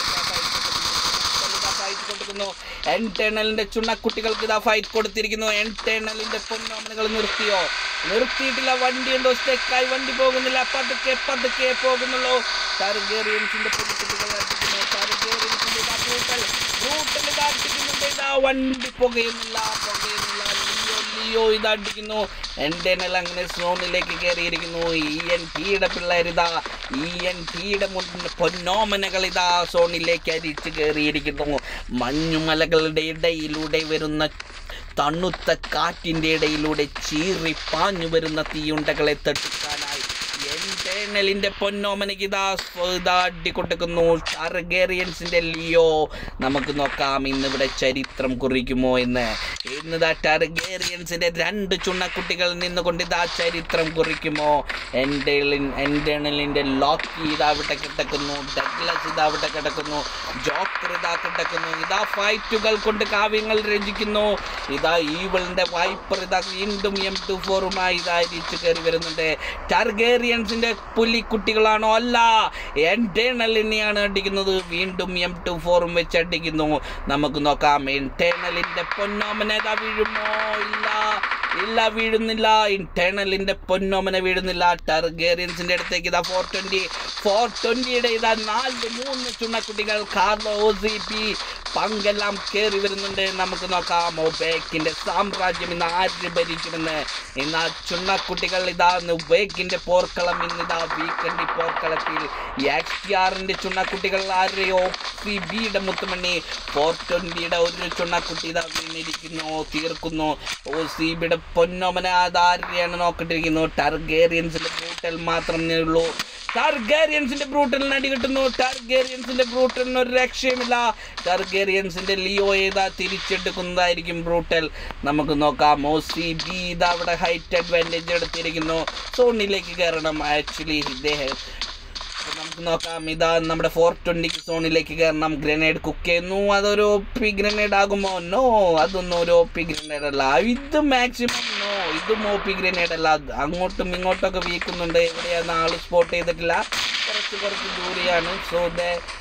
ഫൈറ്റ് കൊടുക്കുന്നു എൻടേണലിന്റെ ചുണ്ണക്കുട്ടികൾക്ക് ഇതാ ഫൈറ്റ് കൊടുത്തിരിക്കുന്നു എൻടേണലിന്റെ പൊന്നോമനകൾ നിർത്തിയോ നിർത്തിയിട്ടില്ല വണ്ടി ഉണ്ടോ സ്റ്റെക്കായി വണ്ടി പോകുന്നില്ല പതുക്കെ പതുക്കെ പോകുന്നുള്ളൂ ടർഗേറിയൻസിന്റെ പൊടിക്കുട്ടികൾ അടിക്കുന്നു ടർഗേറിയൻസിന്റെ ഇതാ ബ്രൂട്ടൽ ബ്രൂട്ടൽ ഇതാ അടിക്കുന്നുണ്ട് ഇതാ വണ്ടി പുകയുന്നില്ല പുകയുന്നില്ല ലിയോ ലിയോ ഇത് അടിക്കുന്നു എൻടേണൽ അങ്ങനെ സോണിലേക്ക് കയറിയിരിക്കുന്നു ഇ എൻ ടിയുടെ പിള്ളേരിതാ ഇ എൻ ടിയുടെ പൊന്നോമനകൾ ഇതാ സോണിലേക്ക് അരിച്ച് കയറിയിരിക്കുന്നു മഞ്ഞുമലകളുടെ ഇടയിലൂടെ വരുന്ന തണുത്ത കാറ്റിൻ്റെ ഇടയിലൂടെ ചീറി പാഞ്ഞു വരുന്ന തീയുണ്ടകളെ തട്ടിക്കാനായി എൻടേണലിന്റെ പൊന്നോമനക്ക് ഇതാ ഇതാ അടിക്കൊടുക്കുന്നു ടാർഗേറിയൻസിന്റെ ലിയോ നമുക്ക് നോക്കാം ഇന്നിവിടെ ചരിത്രം കുറിക്കുമോ എന്ന് ഇന്നിതാ ടാർഗേറിയൻസിന്റെ രണ്ട് ചുണ്ണക്കുട്ടികൾ നിന്നുകൊണ്ട് ഇതാ ചരിത്രം കുറിക്കുമോ എൻഡേളിൻ എൻഡേണലിന്റെ ലോക്കി ഇതാ ഇവിടെ കിടക്കുന്നു ഡഗ്ലസ് ഇതാ ഇവിടെ കിടക്കുന്നു ജോക്കർ ഇതാ കിടക്കുന്നു ഇതാ ഫൈറ്റുകൾ കൊണ്ട് കാവ്യങ്ങൾ രചിക്കുന്നു ഇതാ ഈവളിന്റെ വൈപ്പർ ഇതാ വീണ്ടും എം ടു ഫോറുമായി ഇതാ ഇരിച്ചു കയറി വരുന്നുണ്ട് ടാർഗേറിയൻസിന്റെ പുലിക്കുട്ടികളാണോ അല്ല എൻടേണലിനെയാണ് അടിക്കുന്നത് വീണ്ടും എം ടു ഫോറും വെച്ച് അടിക്കുന്നു നമുക്ക് നോക്കാം എൻടേണലിന്റെ പൊന്നോമന ഇതാ വീഴുമോ ഇല്ല ഇല്ല വീഴുന്നില്ല ഇന്റേണലിന്റെ പൊന്നോമന വീഴുന്നില്ല ടർഗേറിയൻസിന്റെ അടുത്തേക്ക് ഇതാ ഫോർ ട്വന്റി ഫോർ ട്വന്റിയുടെ ഇതാ നാല് മൂന്ന് ചുണ്ണക്കുട്ടികൾ കാർലോ ഒ സി പി പങ്കെല്ലാം കയറി വരുന്നുണ്ട് നമുക്ക് നോക്കാം ഒബേക്കിന്റെ സാമ്രാജ്യം ഇന്ന് ആര് ഭരിക്കുമെന്ന് ഇന്ന് ആ ചുണ്ണക്കുട്ടികൾ ഇതാ ഉബേക്കിന്റെ പോർക്കളം ഇന്ന് ഇതാ വീക്കണ്ടി പോർക്കളത്തിൽ എക്സ് ആറിന്റെ ചുണ്ണക്കുട്ടികൾ ആരെയോ സി ബിയുടെ മുത്തുമണി ഫോർ ട്വന്റിയുടെ ഒരു ചുണ്ണക്കുട്ടി ഇതാ വീണിരിക്കുന്നു തീർക്കുന്നു ഒ സി ബിയുടെ പൊന്നോമന അതാരെയാണ് നോക്കിട്ടിരിക്കുന്നു ടർഗേറിയൻസിന്റെ ബ്രൂട്ടൽ മാത്രമേ ഉള്ളൂ ടാർഗേറിയൻസിന്റെ ബ്രൂട്ടലിന് അടി കിട്ടുന്നു ടാർഗേറിയൻസിന്റെ ബ്രൂട്ടലിന് ഒരു രക്ഷയുമില്ല ടാർഗേറിയൻസിന്റെ ലിയോ ഏതാ തിരിച്ചെടുക്കുന്നതായിരിക്കും ബ്രൂട്ടൽ നമുക്ക് നോക്കാം ഒ സി ബി ഇതാ അവിടെ ഹൈറ്റ് അഡ്വാൻറ്റേജ് എടുത്തിരിക്കുന്നു സോണിലേക്ക് കയറണം ആക്ച്വലി ഇദ്ദേഹം അപ്പൊ നമുക്ക് നോക്കാം ഇതാ നമ്മുടെ ഫോർ ട്വന്റിക്ക് സോണിലേക്ക് കയറണം ഗ്രനേഡ് കുക്ക് ചെയ്യുന്നു അതൊരു ഒ പി ഗ്രനേഡ് ആകുമോ നോ അതൊന്നും ഒരു ഒ പി ഗ്രനേഡ് അല്ല ഇത് മാക്സിമം നോ ഇതും ഒ പി ഗ്രനേഡ് അല്ല അത് അങ്ങോട്ടും ഇങ്ങോട്ടൊക്കെ വീക്കുന്നുണ്ട് എവിടെയാണ് ആള് സ്പോട്ട് ചെയ്തിട്ടില്ല കുറച്ച് കുറച്ച് ദൂരെയാണ് സോ ദ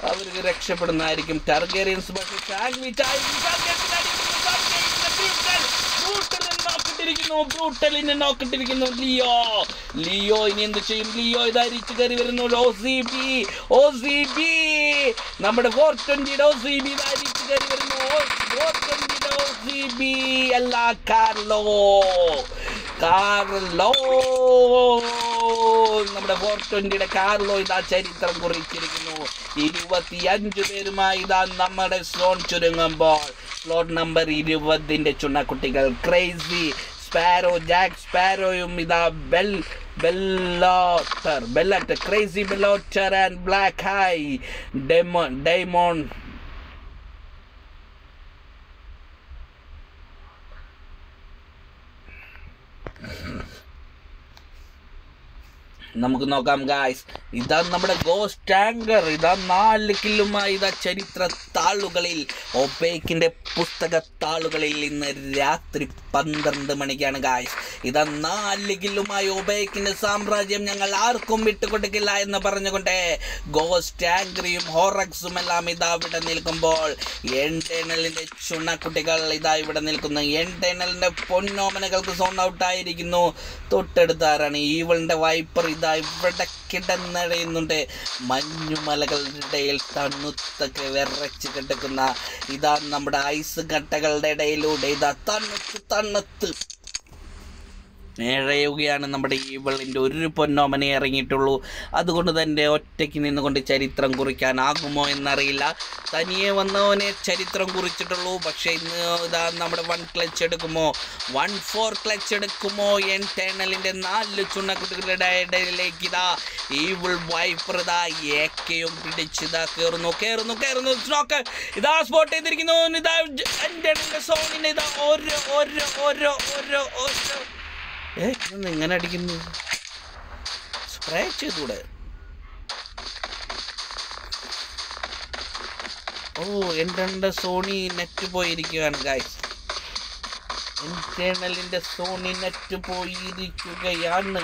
അവർക്ക് രക്ഷപ്പെടുന്നതായിരിക്കും ടർഗേറിയൻസ് പക്ഷേ സാൻഡ്വിച്ച് ആയിരിക്കും ടാർഗറ്റിനെ അടിക്കുന്നു. ടാർഗറ്റിനെ ബ്രൂട്ടൽ. ബ്രൂട്ടലിനെ നോക്കിട്ടിരിക്കുന്നു ബ്രൂട്ടലിനെ നോക്കിട്ടിരിക്കുന്നു ലിയോ ലിയോ ഇനി എന്ത് ചെയ്യും ലിയോ ഇതാ അരിച്ചു കയറി വരുന്നു O C B O C B നമ്മുടെ ഫോർ ട്വന്റിയുടെ ഒ സി ബി ഇതാ അരിച്ചു കയറി വരുന്നു ഫോർ ട്വന്റിയുടെ ഒ സി ബി അല്ല കാർലോ കാർലോ നമ്മുടെ ഫോർ ട്വന്റിയുടെ കാർലോ ഇതാ ചരിത്രം കുറിച്ചിരിക്കുന്നു ഇരുപത്തിയഞ്ച് പേരുമായി ഇതാ നമ്മുടെ സ്ലോൺ ചുരുങ്ങുമ്പോൾ സ്ലോട്ട് നമ്പർ ഇരുപതിന്റെ ചുണ്ണക്കുട്ടികൾ ക്രേസി സ്പാരോ ജാക്ക് സ്പാരോയും ഇതാ Bell Bellator Bellator crazy ബെല്ലോട്ടർ and black high demon demon നമുക്ക് നോക്കാം ഗായ്സ് ഇതാ നമ്മുടെ ഗോസ്റ്റ് ടാങ്കർ ഇതാ നാല് കില്ലുമായി ഇതാ ചരിത്ര താളുകളിൽ ഒബേക്കിന്റെ പുസ്തക താളുകളിൽ ഇന്ന് രാത്രി പന്ത്രണ്ട് മണിക്കാണ് ഗായ്സ് ഇതാ നാല് കില്ലുമായി ഒബേക്കിന്റെ സാമ്രാജ്യം ഞങ്ങൾ ആർക്കും വിട്ടുകൊടുക്കില്ല എന്ന് പറഞ്ഞുകൊണ്ട് ഗോസ്റ്റ് ടാങ്കറിയും ഹോറക്സും എല്ലാം ഇതാ ഇവിടെ നിൽക്കുമ്പോൾ എൻടേണലിന്റെ ചുണ്ണക്കുട്ടികൾ ഇതാ ഇവിടെ നിൽക്കുന്നു എൻടേണലിന്റെ പൊന്നോമനകൾക്ക് സോൺ ഔട്ട് ആയിരിക്കുന്നു തൊട്ടടുത്താരാണ് ഈവളിന്റെ വൈപ്പർ ഇതാ ഇവിടെ കിടന്നടയുന്നുണ്ട് മഞ്ഞുമലകളുടെ ഇടയിൽ തണുത്തൊക്കെ വിറച്ച് കിടക്കുന്ന ഇതാ നമ്മുടെ ഐസ് കട്ടകളുടെ ഇടയിലൂടെ ഇതാ തണുത്ത് തണുത്ത് നേഴയുകയാണ് നമ്മുടെ ഈവളിൻ്റെ ഒരു പൊന്നോമനെ ഇറങ്ങിയിട്ടുള്ളൂ അതുകൊണ്ട് തന്നെ ഒറ്റയ്ക്ക് നിന്നുകൊണ്ട് ചരിത്രം കുറിക്കാനാകുമോ എന്നറിയില്ല തനിയെ വന്നവനെ ചരിത്രം കുറിച്ചിട്ടുള്ളൂ പക്ഷേ ഇന്ന് ഇതാ നമ്മുടെ വൺ ക്ലച്ച് എടുക്കുമോ വൺ ഫോർ ക്ലച്ച് എടുക്കുമോ എൻ ടേണലിൻ്റെ നാല് ചുണ്ണക്കുട്ടികളുടെ ഇടയിലേക്ക് ഇതാ ഈവിൾ വൈപ്പർ ഇതാ ഏക്കയും പിടിച്ചിതാ കയറുന്നു കയറുന്നു കയറുന്നു സ്നോക്ക് ഇതാ സ്പോട്ട് ചെയ്തിരിക്കുന്നു ഇതാ എൻ്റെ സോണിന് ഇതാ ഓരോ ഓരോ ഓരോ ഓരോ ഓരോ ഏ ഇതൊന്ന് ഇങ്ങനെ അടിക്കുന്നു സ്പ്രേ ചെയ്തൂടെ ഓ എൻ്റെ സോണി നെറ്റ് പോയിരിക്കുകയാണ് ഗായ്സ് ഇന്റേണലിന്റെ സോണി നെറ്റ് പോയിരിക്കുകയാണ്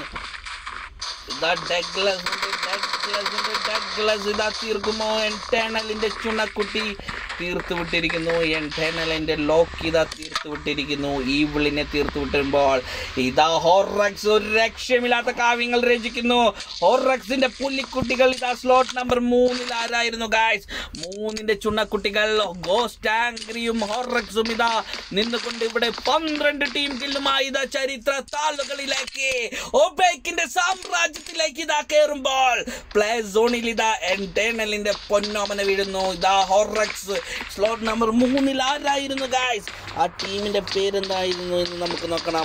ഇതാ ഡഗ്ലസ് ഉണ്ട് ഡഗ്ലസ് ഉണ്ട് ഡഗ്ലസ് ഇതാ തീർക്കുമോ ഇന്റേണലിന്റെ ചുണക്കുട്ടി തീർത്ത് വിട്ടിരിക്കുന്നു ഇന്റേണലിന്റെ ലോക്ക് ഇതാ തീർത്ത് വിട്ടിരിക്കുന്നു ഈവിളിനെ തീർത്ത് വിട്ടുമ്പോൾ ഇതാ ഹോറക്സ് ഒരു രക്ഷമില്ലാത്ത കാവ്യങ്ങൾ രചിക്കുന്നു ഹോറക്സിന്റെ പുള്ളിക്കുട്ടികൾ ഇതാ സ്ലോട്ട് നമ്പർ മൂന്നിൽ ആരായിരുന്നു ഗായ്സ് മൂന്നിന്റെ ചുണ്ണക്കുട്ടികൾ ഗോസ്റ്റ് ആംഗ്രിയും ഹോറക്സും ഇതാ നിന്നുകൊണ്ട് ഇവിടെ പന്ത്രണ്ട് ടീം കില്ലുമായി ഇതാ ചരിത്ര താളുകളിലേക്ക് ഒബേക്കിന്റെ സാമ്രാജ്യത്തിലേക്ക് ഇതാ കയറുമ്പോൾ പ്ലേ സോണിൽ ഇതാ എൻടേണലിന്റെ പൊന്നോമന വീഴുന്നു ഇതാ ഹോറക്സ് സ്ലോട്ട് നമ്പർ മൂന്നിൽ ആരായിരുന്നു ഗായ്സ് ആ ടീമിന്റെ പേരെന്തായിരുന്നു എന്ന് നമുക്ക് നോക്കണം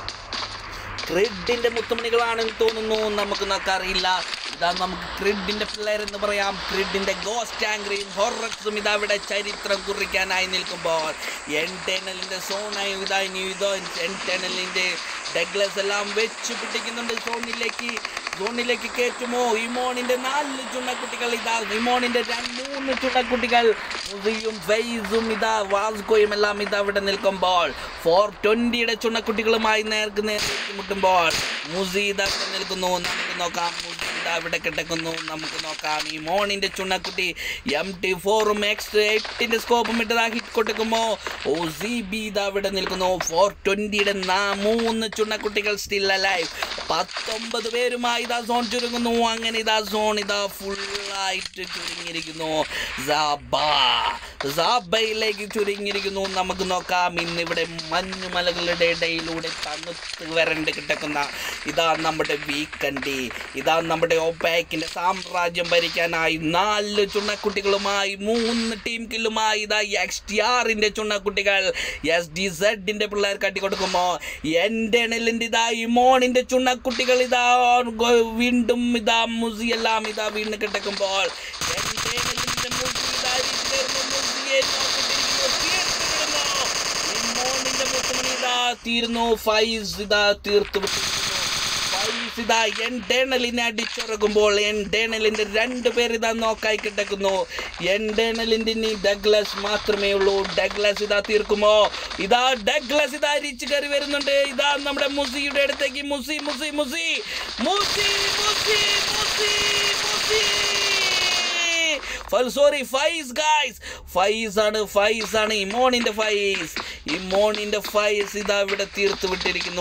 ക്രിഡിന്റെ മുത്തുമണികളാണെന്ന് തോന്നുന്നു നമുക്ക് നോക്കറിയില്ല ഇതാ നമുക്ക് ക്രിഡിന്റെ പിള്ളേർ എന്ന് പറയാം ക്രിഡിന്റെ ഗോസ്റ്റ് ആംഗ്രിയും ഹൊറക്സും ഇതാ ഇവിടെ ചരിത്രം കുറിക്കാനായി നിൽക്കുമ്പോൾ എൻടേണലിന്റെ സോണായി ഇതാ ഇനി ഇതോ എൻടേണലിന്റെ ഡഗ്ലസ് എല്ലാം വെച്ച് പിടിക്കുന്നുണ്ട് സോണിലേക്ക് സോണിലേക്ക് കയറ്റുമോ ഇമോണിന്റെ നാല് ചുണ്ണക്കുട്ടികൾ ഇതാ ഇമോണിന്റെ രണ്ട് മൂന്ന് ചുണ്ണക്കുട്ടികൾ മുസിയും ഫെയ്സും ഇതാ വാസ്കോയും എല്ലാം ഇതാ ഇവിടെ നിൽക്കുമ്പോൾ ഫോർ ട്വന്റിയുടെ ചുണ്ണക്കുട്ടികളുമായി നേർക്ക് നേർക്ക് മുട്ടുമ്പോൾ മുസി ഇതാ ഇവിടെ നിൽക്കുന്നു നമുക്ക് നോക്കാം മുസി ഇതാ ഇവിടെ കിടക്കുന്നു നമുക്ക് നോക്കാം ഈ മോണിന്റെ ചുണ്ണക്കുട്ടി എം ടി ഫോറും എക്സ് എട്ടിന്റെ സ്കോപ്പും ഇട്ടതാ ഹിറ്റ് കൊടുക്കുമോ ഓ സി ബി ഇതാ ഇവിടെ നിൽക്കുന്നു ഫോർ ട്വന്റിയുടെ മൂന്ന് ചുണ്ണക്കുട്ടികൾ സ്റ്റിൽ അലൈവ് പത്തൊമ്പത് പേരുമായി ഇതാ സോൺ ചുരുങ്ങുന്നു അങ്ങനെ ഇതാ സോൺ ഇതാ ഫുള്ളായിട്ട് ചുരുങ്ങിയിരിക്കുന്നു സാബ സാബയിലേക്ക് ചുരുങ്ങിയിരിക്കുന്നു നമുക്ക് നോക്കാം ഇന്നിവിടെ മഞ്ഞുമലകളുടെ ഇടയിലൂടെ തണുത്ത് വരണ്ട് കിടക്കുന്ന ഇതാ നമ്മുടെ വീക്കൻഡ് ഇതാ നമ്മുടെ ഒപാക്കിന്റെ സാമ്രാജ്യം ഭരിക്കാനായി നാല് ചുണ്ണക്കുട്ടികളുമായി മൂന്ന് ടീം കില്ലുമായി ഇതാ എക്സ് ടി ആറിന്റെ ചുണ്ണക്കുട്ടികൾ എസ് ഡി സെഡിന്റെ പിള്ളേർ കട്ടിക്കൊടുക്കുമ്പോ എൻ്റെ നെല്ലിന്റെ ഇതാ ഇമോണിന്റെ ചുണ്ണക്കുട്ടികൾ ഇതാ ഗോ- വീണ്ടും ഇതാ മുസി എല്ലാം ഇതാ വീണ് കിടക്കുമ്പോൾ എൻ്റെ നെല്ലിന്റെ മുസി ഇതാ ഇരിക്കുന്നു. മുസിയെ നോക്കിട്ടിരിക്കുന്നു. തീർത്ത് വിടുന്നു. ഇമോണിന്റെ മുത്തുമണി ഇതാ തീർന്നു ഫൈസ് ഇതാ തീർത്തു വിട്ടിരിക്കുന്നു ഫൈസ് ഇതാ എൻഡേണലിനെ അടിച്ചുറങ്ങുമ്പോൾ എൻഡേണലിന്റെ രണ്ട് പേർ ഇതാ നോക്കായി കിടക്കുന്നു എൻഡേണലിന്റെ ഇനി ഡഗ്ലസ് മാത്രമേ ഉള്ളൂ ഡഗ്ലസ് ഇതാ തീർക്കുമോ ഇതാ ഡഗ്ലസ് ഇതാ അരിച്ചു കയറി വരുന്നുണ്ട് ഇതാ നമ്മുടെ മുസിയുടെ അടുത്തേക്ക് മുസി മുസി മുസി മുസി മുസി മുസി മുസി സോറി ഫൈസ് ഗായ്സ് ഫൈസ് ആണ് ഫൈസ് ആണ് ഇമോണിന്റെ ഫൈസ് ഇമോണിന്റെ ഫൈസ് ഇതാ ഇവിടെ തീർത്ത് വിട്ടിരിക്കുന്നു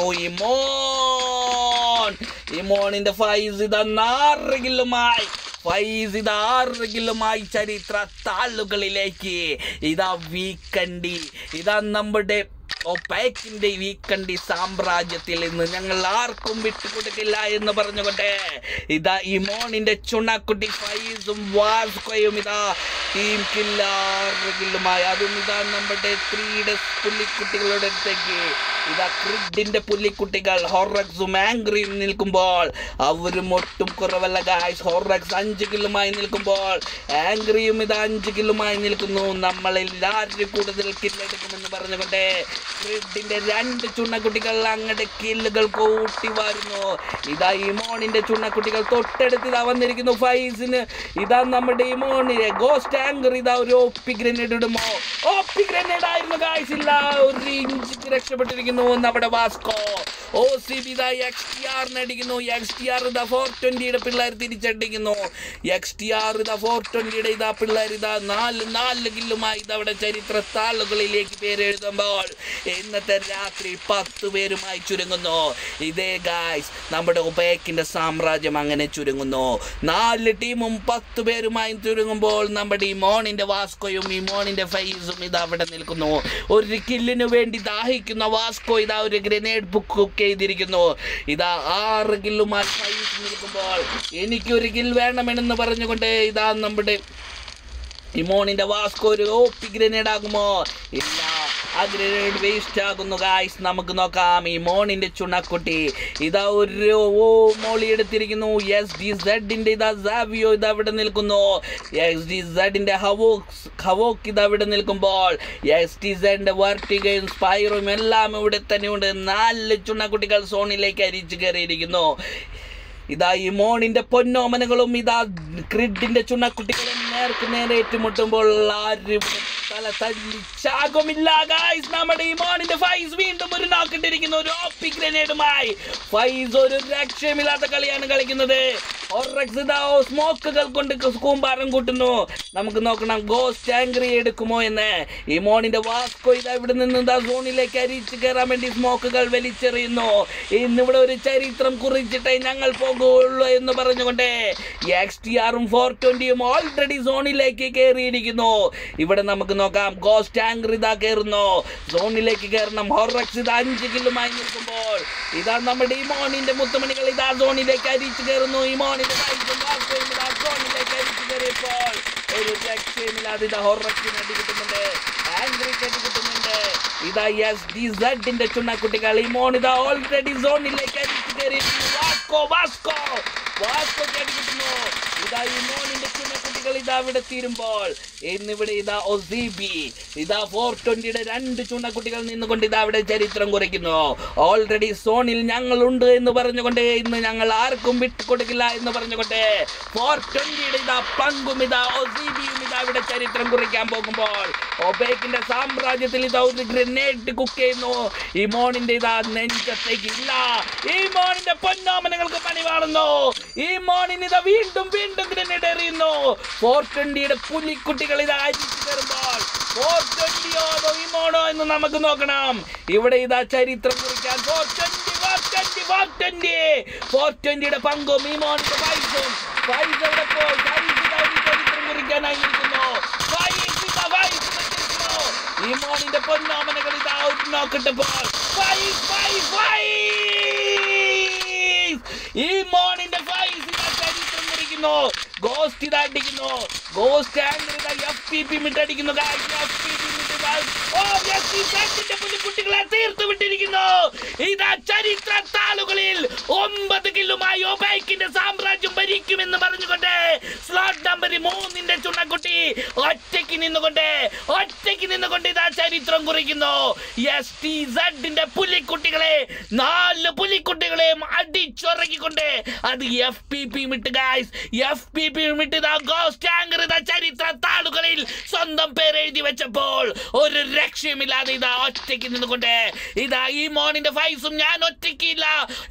ഇമോൺ ഇമോണിന്റെ ഫൈസ് ഇതാ നാറ് കില്ലുമായി ഫൈസ് ഇത് ആറ് കില്ലുമായി ചരിത്ര താളുകളിലേക്ക് ഇതാ വീക്കണ്ടി ഇതാ നമ്മുടെ ഒപ്പാക്കിന്റെ വീക്കണ്ടി സാമ്രാജ്യത്തിൽ നിന്ന് ഞങ്ങൾ ആർക്കും വിട്ടുകൊടുക്കില്ല എന്ന് പറഞ്ഞുകൊണ്ട് ഇതാ ഇമോണിന്റെ ചുണക്കുട്ടി ഫൈസും വാസ്കോയും ഇതാ ടീം കില്ലാറ് കില്ലുമായി അതും ഇതാ നമ്മുടെ ത്രീയുടെ പുള്ളിക്കുട്ടികളുടെ അടുത്തേക്ക് ഇതാ ക്രിഡിന്റെ പുള്ളിക്കുട്ടികൾ ഹൊറക്സും ആംഗ്രിയും നിൽക്കുമ്പോൾ അവരും ഒട്ടും കുറവല്ല ഗായ്സ് ഹൊറക്സ് അഞ്ച് കില്ലുമായി നിൽക്കുമ്പോൾ ആംഗ്രിയും ഇത് അഞ്ച് കില്ലുമായി നിൽക്കുന്നു നമ്മളിൽ ആര് കൂടുതൽ കില്ലെടുക്കുമെന്ന് പറഞ്ഞുകൊണ്ട് ക്രിഡിന്റെ രണ്ട് ചുണ്ണക്കുട്ടികൾ അങ്ങടെ കില്ലുകൾ കൂട്ടി വരുന്നു ഇതാ ഇമോണിന്റെ ചുണ്ണക്കുട്ടികൾ തൊട്ടടുത്ത് ഇതാ വന്നിരിക്കുന്നു ഫൈസിന് ഇതാ നമ്മുടെ ഇമോണിനെ ഗോസ്റ്റ് ആങ്കർ ഇതാ ഒരു ഒപ്പി ഗ്രനേഡ് ഇടുമോ ഒപ്പി ഗ്രനേഡ് ആയിരുന്നു ഗായ്സ് ഇല്ല ഒരു ഇഞ്ച് രക്ഷപ്പെട്ടിരിക്കുന്നു നമ്മുടെ വാസ്കോ ഓ സി ബി ഇതാ എക്സ് ടി ആറിന് അടിക്കുന്നു എക്സ് ടി ആർ ഇതാ ഫോർ ട്വന്റിയുടെ പിള്ളേർ തിരിച്ചടിക്കുന്നു എക്സ് ടി ആർ ഇതാ ഫോർ ട്വന്റിയുടെ ഇതാ പിള്ളേർ ഇതാ നാല് നാല് കില്ലുമായി ഇതാ അവിടെ ചരിത്ര താളുകളിലേക്ക് പേര് എഴുതുമ്പോൾ ഇന്നത്തെ രാത്രി പത്ത് പേരുമായി ചുരുങ്ങുന്നു ഇതേ ഗായ്സ് നമ്മുടെ ഉപേക്കിന്റെ സാമ്രാജ്യം അങ്ങനെ ചുരുങ്ങുന്നു നാല് ടീമും പത്ത് പേരുമായി ചുരുങ്ങുമ്പോൾ നമ്മുടെ ഈ മോണിന്റെ വാസ്കോയും ഈ മോണിന്റെ ഫൈസും ഇതാ അവിടെ നിൽക്കുന്നു ഒരു കില്ലിന് വേണ്ടി ദാഹിക്കുന്ന വാസ്കോ ഇതാ ഒരു ഗ്രനേഡ് ബുക്ക് കുക്ക് ചെയ്തിരിക്കുന്നു ഇതാ ആറ് കില്ലുമായി ഫൈസ് നിൽക്കുമ്പോൾ എനിക്കൊരു കിൽ വേണമെന്ന് പറഞ്ഞുകൊണ്ട് ഇതാ നമ്മുടെ ഇമോണിന്റെ വാസ്കോ ഒരു ഓപ്പി ഗ്രനേഡ് ആകുമോ ഇല്ല ആ ഗ്രനേഡ് വേസ്റ്റ് ആകുന്നു ഗായ്സ് നമുക്ക് നോക്കാം ഈ മോണിന്റെ ചുണക്കുട്ടി ഇതാ ഒരു ഓ മോളി എടുത്തിരിക്കുന്നു എസ് ഡി സെഡിന്റെ ഇതാ സാവിയോ ഇതാ ഇവിടെ നിൽക്കുന്നു എസ് ഡി സെഡിന്റെ ഹവോക്സ് ഹവോക്ക് ഇതാ ഇവിടെ നിൽക്കുമ്പോൾ എസ് ടി സെഡിന്റെ വർട്ടികയും സ്പൈറും എല്ലാം ഇവിടെ തന്നെയുണ്ട് നാല് ചുണക്കുട്ടികൾ സോണിലേക്ക് അരിച്ചു കയറിയിരിക്കുന്നു ഇതാ ഈ മോണിന്റെ പൊന്നോമനകളും ഇതാ ക്രിഡിന്റെ ചുണക്കുട്ടികളും നേർക്ക് നേരെ ഏറ്റുമുട്ടുമ്പോൾ ആരും ഇവിടെ തല തല്ലി ചാകുമില്ല ഗായ്സ് നമ്മുടെ ഈ മോണിന്റെ ഫൈസ് വീണ്ടും ഒരു നോക്കിട്ടിരിക്കുന്നു ഒരു ഓപ്പി ഗ്രനേഡുമായി ഫൈസ് ഒരു രക്ഷയുമില്ലാത്ത കളിയാണ് കളിക്കുന്നത് ഒറക്സ് ഇതാ സ്മോക്കുകൾ കൊണ്ട് കൂമ്പാരം കൂട്ടുന്നു നമുക്ക് നോക്കണം ഗോസ്റ്റ് ആംഗ്രി എടുക്കുമോ എന്ന് ഈ മോണിന്റെ വാസ്കോ ഇതാ ഇവിടെ നിന്ന് ഇതാ സോണിലേക്ക് അരിച്ചു കയറാൻ വേണ്ടി സ്മോക്കുകൾ വലിച്ചെറിയുന്നു ഇന്നിവിടെ ഒരു ചരിത്രം കുറിച്ചിട്ടേ ഞങ്ങൾ പോകുള്ളൂ എന്ന് പറഞ്ഞുകൊണ്ട് എക്സ് ടി ആറും ഫോർ ട്വന്റിയും ഓൾറെഡി സോണിലേക്ക് കയറിയിരിക്കുന്നു ഇവിടെ നമുക്ക് നോക്കാം ഗോസ്റ്റ് ആംഗ്രി ഇതാ കയറുന്നു സോണിലേക്ക് കയറണം ഹൊറക്സ് ഇത് അഞ്ച് കില്ലുമായി നിൽക്കുമ്പോൾ ഇതാ നമ്മുടെ ഈ മോണിന്റെ മുത്തുമണികൾ ഇതാ സോണിലേക്ക് അരിച്ചു കയറുന്നു ഈ മോണിന്റെ വൈദ്യം വാസ്കോയും ഇതാ സോണിലേക്ക് അരിച്ചു കയറിയപ്പോൾ ഒരു രക്ഷയുമില്ലാതെ ഇതാ ഹൊറക്സിന് അടി കിട്ടുന്നുണ്ട് ആംഗ്രിക്ക് അടി കിട്ടുന്നുണ്ട് ഇതാ എസ് ഡി സെഡിന്റെ ചുണ്ണക്കുട്ടികൾ ഈ മോൺ ഇതാ ഓൾറെഡി സോണിലേക്ക് അരിച്ചു കയറിയിരിക്കുന്നു വാസ്കോ വാസ്കോ വാസ്കോ അടി കിട്ടുന്നു ഇതാ ഈ മോണിന്റെ ചുണ്ണക്കുട്ടികൾ ഇതാ ഇവിടെ തീരുമ്പോൾ ഇന്നിവിടെ ഇതാ ഒസീബി ഇതാ ഫോർ ട്വന്റിയുടെ രണ്ട് ചുണ്ണക്കുട്ടികൾ നിന്നുകൊണ്ട് ഇതാ അവിടെ ചരിത്രം കുറിക്കുന്നു ഓൾറെഡി സോണിൽ ഞങ്ങളുണ്ട് എന്ന് പറഞ്ഞുകൊണ്ട് ഇന്ന് ഞങ്ങൾ ആർക്കും വിട്ടുകൊടുക്കില്ല എന്ന് പറഞ്ഞുകൊണ്ട് ഫോർ ട്വന്റിയുടെ ഇതാ പങ്കും ഇതാ ഒസീബിയും ഇതാ ഇവിടെ ചരിത്രം കുറിക്കാൻ പോകുമ്പോൾ ഒബേക്കിന്റെ സാമ്രാജ്യത്തിൽ ഇതാ ഒരു ഗ്രനേഡ് കുക്ക് ചെയ്യുന്നു ഈ മോണിന്റെ ഇതാ നെഞ്ചത്തേക്ക് ഇല്ല ഈ മോണിന്റെ പൊന്നോമനങ്ങൾക്ക് പണി കാണുന്നു ഈ മോണിന് ഇതാ വീണ്ടും വീണ്ടും ഗ്രനേഡ് എറിയുന്നു ഫോർ ട്വന്റിയുടെ പുലിക്കുട്ടികൾ ഇതാ അരിച്ചു കയറുമ്പോൾ ഫോർ ട്വന്റിയോ അതോ ഈ മോണോ എന്ന് നമുക്ക് നോക്കണം ഇവിടെ ഇതാ ചരിത്രം കുറിക്കാൻ four twenty four twenty four twenty four ട്വന്റിയുടെ പങ്കും ഈ മോണിന്റെ വയസ്സും വയസ്സ് എവിടെ പോയി വയസ്സ് ഇതാ ഒരു ചരിത്രം കുറിക്കാനായി നിൽക്കുന്നു വയസ്സ് ഇതാ വയസ്സ് വെച്ചിരിക്കുന്നു. ഈ മോണിന്റെ പൊന്നോമനകൾ ഇതാ ഒരു നോക്കിട്ടപ്പോൾ വയസ്സ് വയസ്സ് വയസ്സ് ഈ മോണിന്റെ വയസ്സ് ഇതാ ചരിത്രം കുറിക്കുന്നു ഗോസ്റ്റ് ഇതാ അടിക്കുന്നു ഗോസ്റ്റ് ആംഗിൾ ഇതാ എഫ് പി പി മിട്ടടിക്കുന്നു എഫ് പി പി മിട്ട് ഓ എസ് ഈ സെറ്റിന്റെ പുലിക്കുട്ടികളെ തീർത്തു വിട്ടിരിക്കുന്നു ഇതാ ചരിത്ര താളുകളിൽ ഒമ്പത് കില്ലുമായി ഒബൈക്കിന്റെ സാമ്രാജ്യം ഭരിക്കുമെന്ന് പറഞ്ഞുകൊണ്ട് സ്ലോട്ട് നമ്പർ മൂന്നിന്റെ ചുണ്ണക്കുട്ടി ഒറ്റയ്ക്ക് നിന്നുകൊണ്ട് ഒറ്റയ്ക്ക് നിന്നുകൊണ്ട് ഇതാ ചരിത്രം കുറിക്കുന്നു എസ് ടി സെഡിന്റെ പുലിക്കുട്ടികളെ നാല് പുലിക്കുട്ടികളെയും അടിച്ചുറക്കിക്കൊണ്ട് അത് എഫ് പി പി മിട്ട് ഗായ്സ് എഫ് പി പി മിട്ട് ഇതാ ഗോസ്റ്റ് ആങ്കർ ഇതാ ചരിത്ര താളുകളിൽ സ്വന്തം പേര് എഴുതി വെച്ചപ്പോൾ ഒരു രക്ഷയുമില്ലാതെ ഇതാ ഒറ്റയ്ക്ക് നിന്നുകൊണ്ട് ഇതാ ഈ മോണിന്റെ ഫൈസും ഞാൻ ഒറ്റയ്ക്കില്ല എട്ട്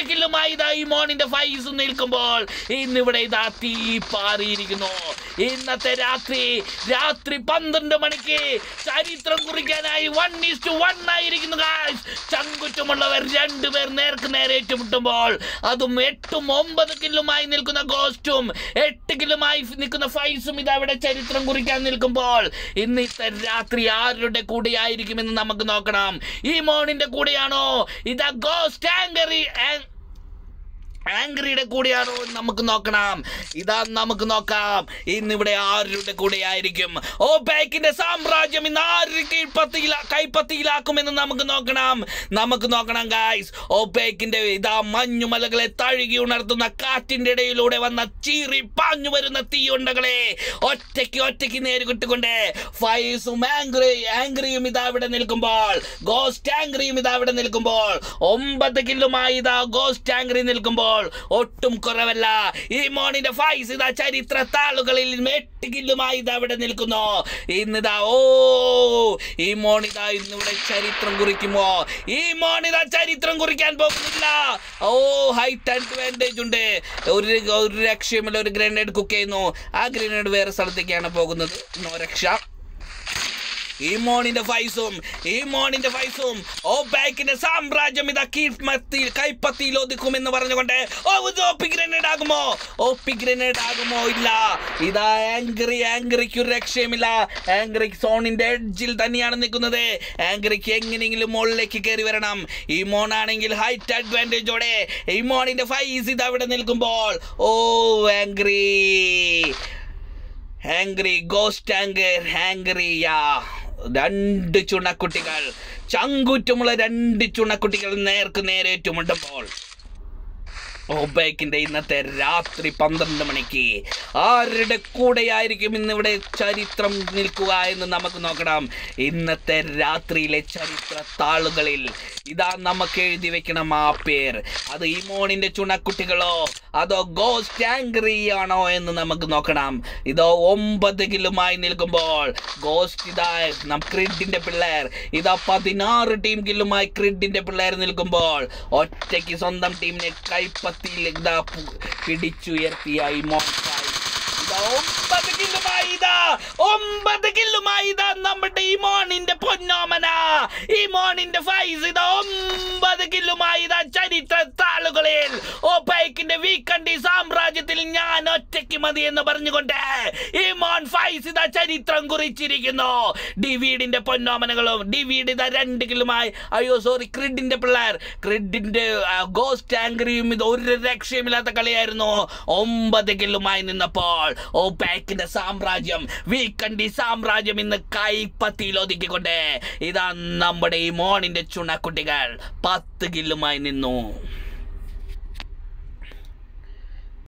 കില്ലുമായി ഇതാ ഈ മോണിന്റെ ഫൈസ് നിൽക്കുമ്പോൾ ഇന്നിവിടെ ഇതാ തീ പാറിയിരിക്കുന്നു ഇന്നത്തെ രാത്രി രാത്രി പന്ത്രണ്ട് മണിക്ക് ചരിത്രം കുറിക്കാനായി വൺ ഈസ് വൺ ആയിരിക്കുന്നു guys. ചങ്കുറ്റമുള്ളവർ രണ്ടുപേർ നേർക്ക് നേരെ ഏറ്റുമുട്ടുമ്പോൾ അതും എട്ടും ഒമ്പത് കില്ലുമായി നിൽക്കുന്ന ഗോസ്റ്റും എട്ട് കില്ലുമായി നിൽക്കുന്ന ഫൈസും ഇതാ ഇവിടെ ചരിത്രം കുറിക്കാൻ നിൽക്കുമ്പോൾ ഇന്നത്തെ രാത്രി ആരുടെ കൂടെയായിരിക്കുമെന്ന് നമുക്ക് നോക്കണം ഈ മോണിന്റെ കൂടെയാണോ ഇതാ ഗോസ്റ്റ് ആങ്കറി ആംഗ്രിയുടെ കൂടെയാണോ എന്ന് നമുക്ക് നോക്കണം ഇതാ നമുക്ക് നോക്കാം ഇന്നിവിടെ ആരുടെ കൂടെയായിരിക്കും ഓ ബാക്കിന്റെ സാമ്രാജ്യം ഇന്ന് ആര് കീഴ്പത്തിയില കൈപ്പത്തിയിലാക്കുമെന്ന് നമുക്ക് നോക്കണം നമുക്ക് നോക്കണം ഗായ്സ് ഓ ബാക്കിന്റെ ഇതാ മഞ്ഞുമലകളെ തഴുകി ഉണർത്തുന്ന കാറ്റിന്റെ ഇടയിലൂടെ വന്ന ചീറി പാഞ്ഞു വരുന്ന തീയുണ്ടകളെ ഒറ്റയ്ക്ക് ഒറ്റയ്ക്ക് നേരിട്ടുകൊണ്ട് ഫൈസും ആംഗ്രി ആംഗ്രിയും ഇതാ ഇവിടെ നിൽക്കുമ്പോൾ ഗോസ്റ്റ് ആംഗ്രിയും ഇതാ ഇവിടെ നിൽക്കുമ്പോൾ ഒമ്പത് കില്ലുമായി ഇതാ ഗോസ്റ്റ് ആംഗ്രി നിൽക്കുമ്പോൾ ഒട്ടും കുറവല്ല ഈ മോണിന്റെ ഫൈസ് ഇതാ ചരിത്ര താളുകളിൽ എട്ട് കില്ലുമായി ഇതാ ഇവിടെ നിൽക്കുന്നു ഇന്നിതാ ഓ ഈ മോണിതാ ഇന്നിവിടെ ചരിത്രം കുറിക്കുമോ ഈ മോണിതാ ചരിത്രം കുറിക്കാൻ പോകുന്നില്ല ഓ ഹൈറ്റ് അഡ്വാൻറ്റേജ് ഉണ്ട് ഒരു ഒരു രക്ഷയുമില്ല ഒരു ഗ്രനേഡ് കുക്ക് ചെയ്യുന്നു ആ ഗ്രനേഡ് വേറെ സ്ഥലത്തേക്കാണ് പോകുന്നത് നോ രക്ഷ ഈ മോണിന്റെ ഫൈസും ഈ മോണിന്റെ ഫൈസും ഓ ബാക്കിന്റെ സാമ്രാജ്യം ഇതാ കീഴ്മത്തി കൈപ്പത്തിയിൽ ഒതുക്കുമെന്ന് പറഞ്ഞുകൊണ്ട് ഓ ഇത് ഒപ്പി ഗ്രനേഡ് ആകുമോ ഒപ്പി ഗ്രനേഡ് ആകുമോ ഇല്ല ഇതാ ആംഗ്രി ആംഗ്രിക്ക് ഒരു രക്ഷയുമില്ല ആംഗ്രി സോണിന്റെ എഡ്ജിൽ തന്നെയാണ് നിൽക്കുന്നത് ആംഗ്രിക്ക് എങ്ങനെയെങ്കിലും മുകളിലേക്ക് കയറി വരണം ഈ മോണാണെങ്കിൽ ഹൈറ്റ് അഡ്വാൻറ്റേജോടെ ഈ മോണിന്റെ ഫൈസ് ഇത് അവിടെ നിൽക്കുമ്പോൾ ഓ ആംഗ്രി ഹാങ്ക്രി ഗോസ്റ്റ് ആങ്കർ ഹാങ്ക്രിയാ രണ്ട് ചുണക്കുട്ടികൾ ചങ്കുറ്റുമുള്ള രണ്ട് ചുണക്കുട്ടികൾ നേർക്ക് നേരെ ഏറ്റുമുട്ടുമ്പോൾ ഓബേക്കിന്റെ ഇന്നത്തെ രാത്രി പന്ത്രണ്ട് മണിക്ക് ആരുടെ കൂടെയായിരിക്കും ഇന്നിവിടെ ചരിത്രം നിൽക്കുക എന്ന് നമുക്ക് നോക്കണം ഇന്നത്തെ രാത്രിയിലെ ചരിത്ര താളുകളിൽ ഇതാ നമുക്ക് എഴുതി വെക്കണം ആ പേർ അത് ഈ മോണിന്റെ ചുണക്കുട്ടികളോ അതോ ഗോസ്റ്റ് ആംഗ്രി ആണോ എന്ന് നമുക്ക് നോക്കണം ഇതോ ഒമ്പത് കിലുമായി നിൽക്കുമ്പോൾ ഗോസ്റ്റ് ഇതാ നം ക്രിഡിന്റെ പിള്ളേർ ഇതാ പതിനാറ് ടീം കില്ലുമായി ക്രിഡിന്റെ പിള്ളേർ നിൽക്കുമ്പോൾ ഒറ്റയ്ക്ക് സ്വന്തം ടീമിനെ കൈപ്പത്തിയിൽ ഇതാ പു- പിടിച്ചുയർത്തിയ ഈ മോൺസായി ഇതാ ഒമ്പത് കില്ലുമായി ഇതാ ഒമ്പത് കില്ലുമായി ഇതാ നമ്മുടെ ഈ മോണിന്റെ പൊന്നോമന ഈ മോണിന്റെ ഫൈസ് ഇതാ ഒമ്പത് കില്ലുമായി ഇതാ ചരിത്ര താളുകളിൽ ഓ ബൈക്കിന്റെ വീക്കണ്ടി സാമ്രാജ്യത്തിൽ ഞാൻ ഒറ്റയ്ക്ക് മതി എന്ന് പറഞ്ഞുകൊണ്ട് ഈ മോൺ ഫൈസ് ഇതാ ചരിത്രം കുറിച്ചിരിക്കുന്നു ഡിവീഡിന്റെ പൊന്നോമനകളും ഡിവീഡ് ഇതാ രണ്ട് കില്ലുമായി അയ്യോ സോറി ക്രിഡിന്റെ പിള്ളേർ ക്രിഡിന്റെ ഗോസ്റ്റ് ആംഗ്രിയും ഇത് ഒരു രക്ഷയുമില്ലാത്ത കളിയായിരുന്നു ഒമ്പത് കില്ലുമായി നിന്നപ്പോൾ ഓ പാക്കിന്റെ സാമ്രാജ്യം വീക്കണ്ടി സാമ്രാജ്യം ഇന്ന് കൈപ്പത്തിയിൽ ഒതുക്കിക്കൊണ്ട് ഇതാ നമ്മുടെ ഈ മോണിന്റെ ചുണക്കുട്ടികൾ പത്ത് കില്ലുമായി നിന്നു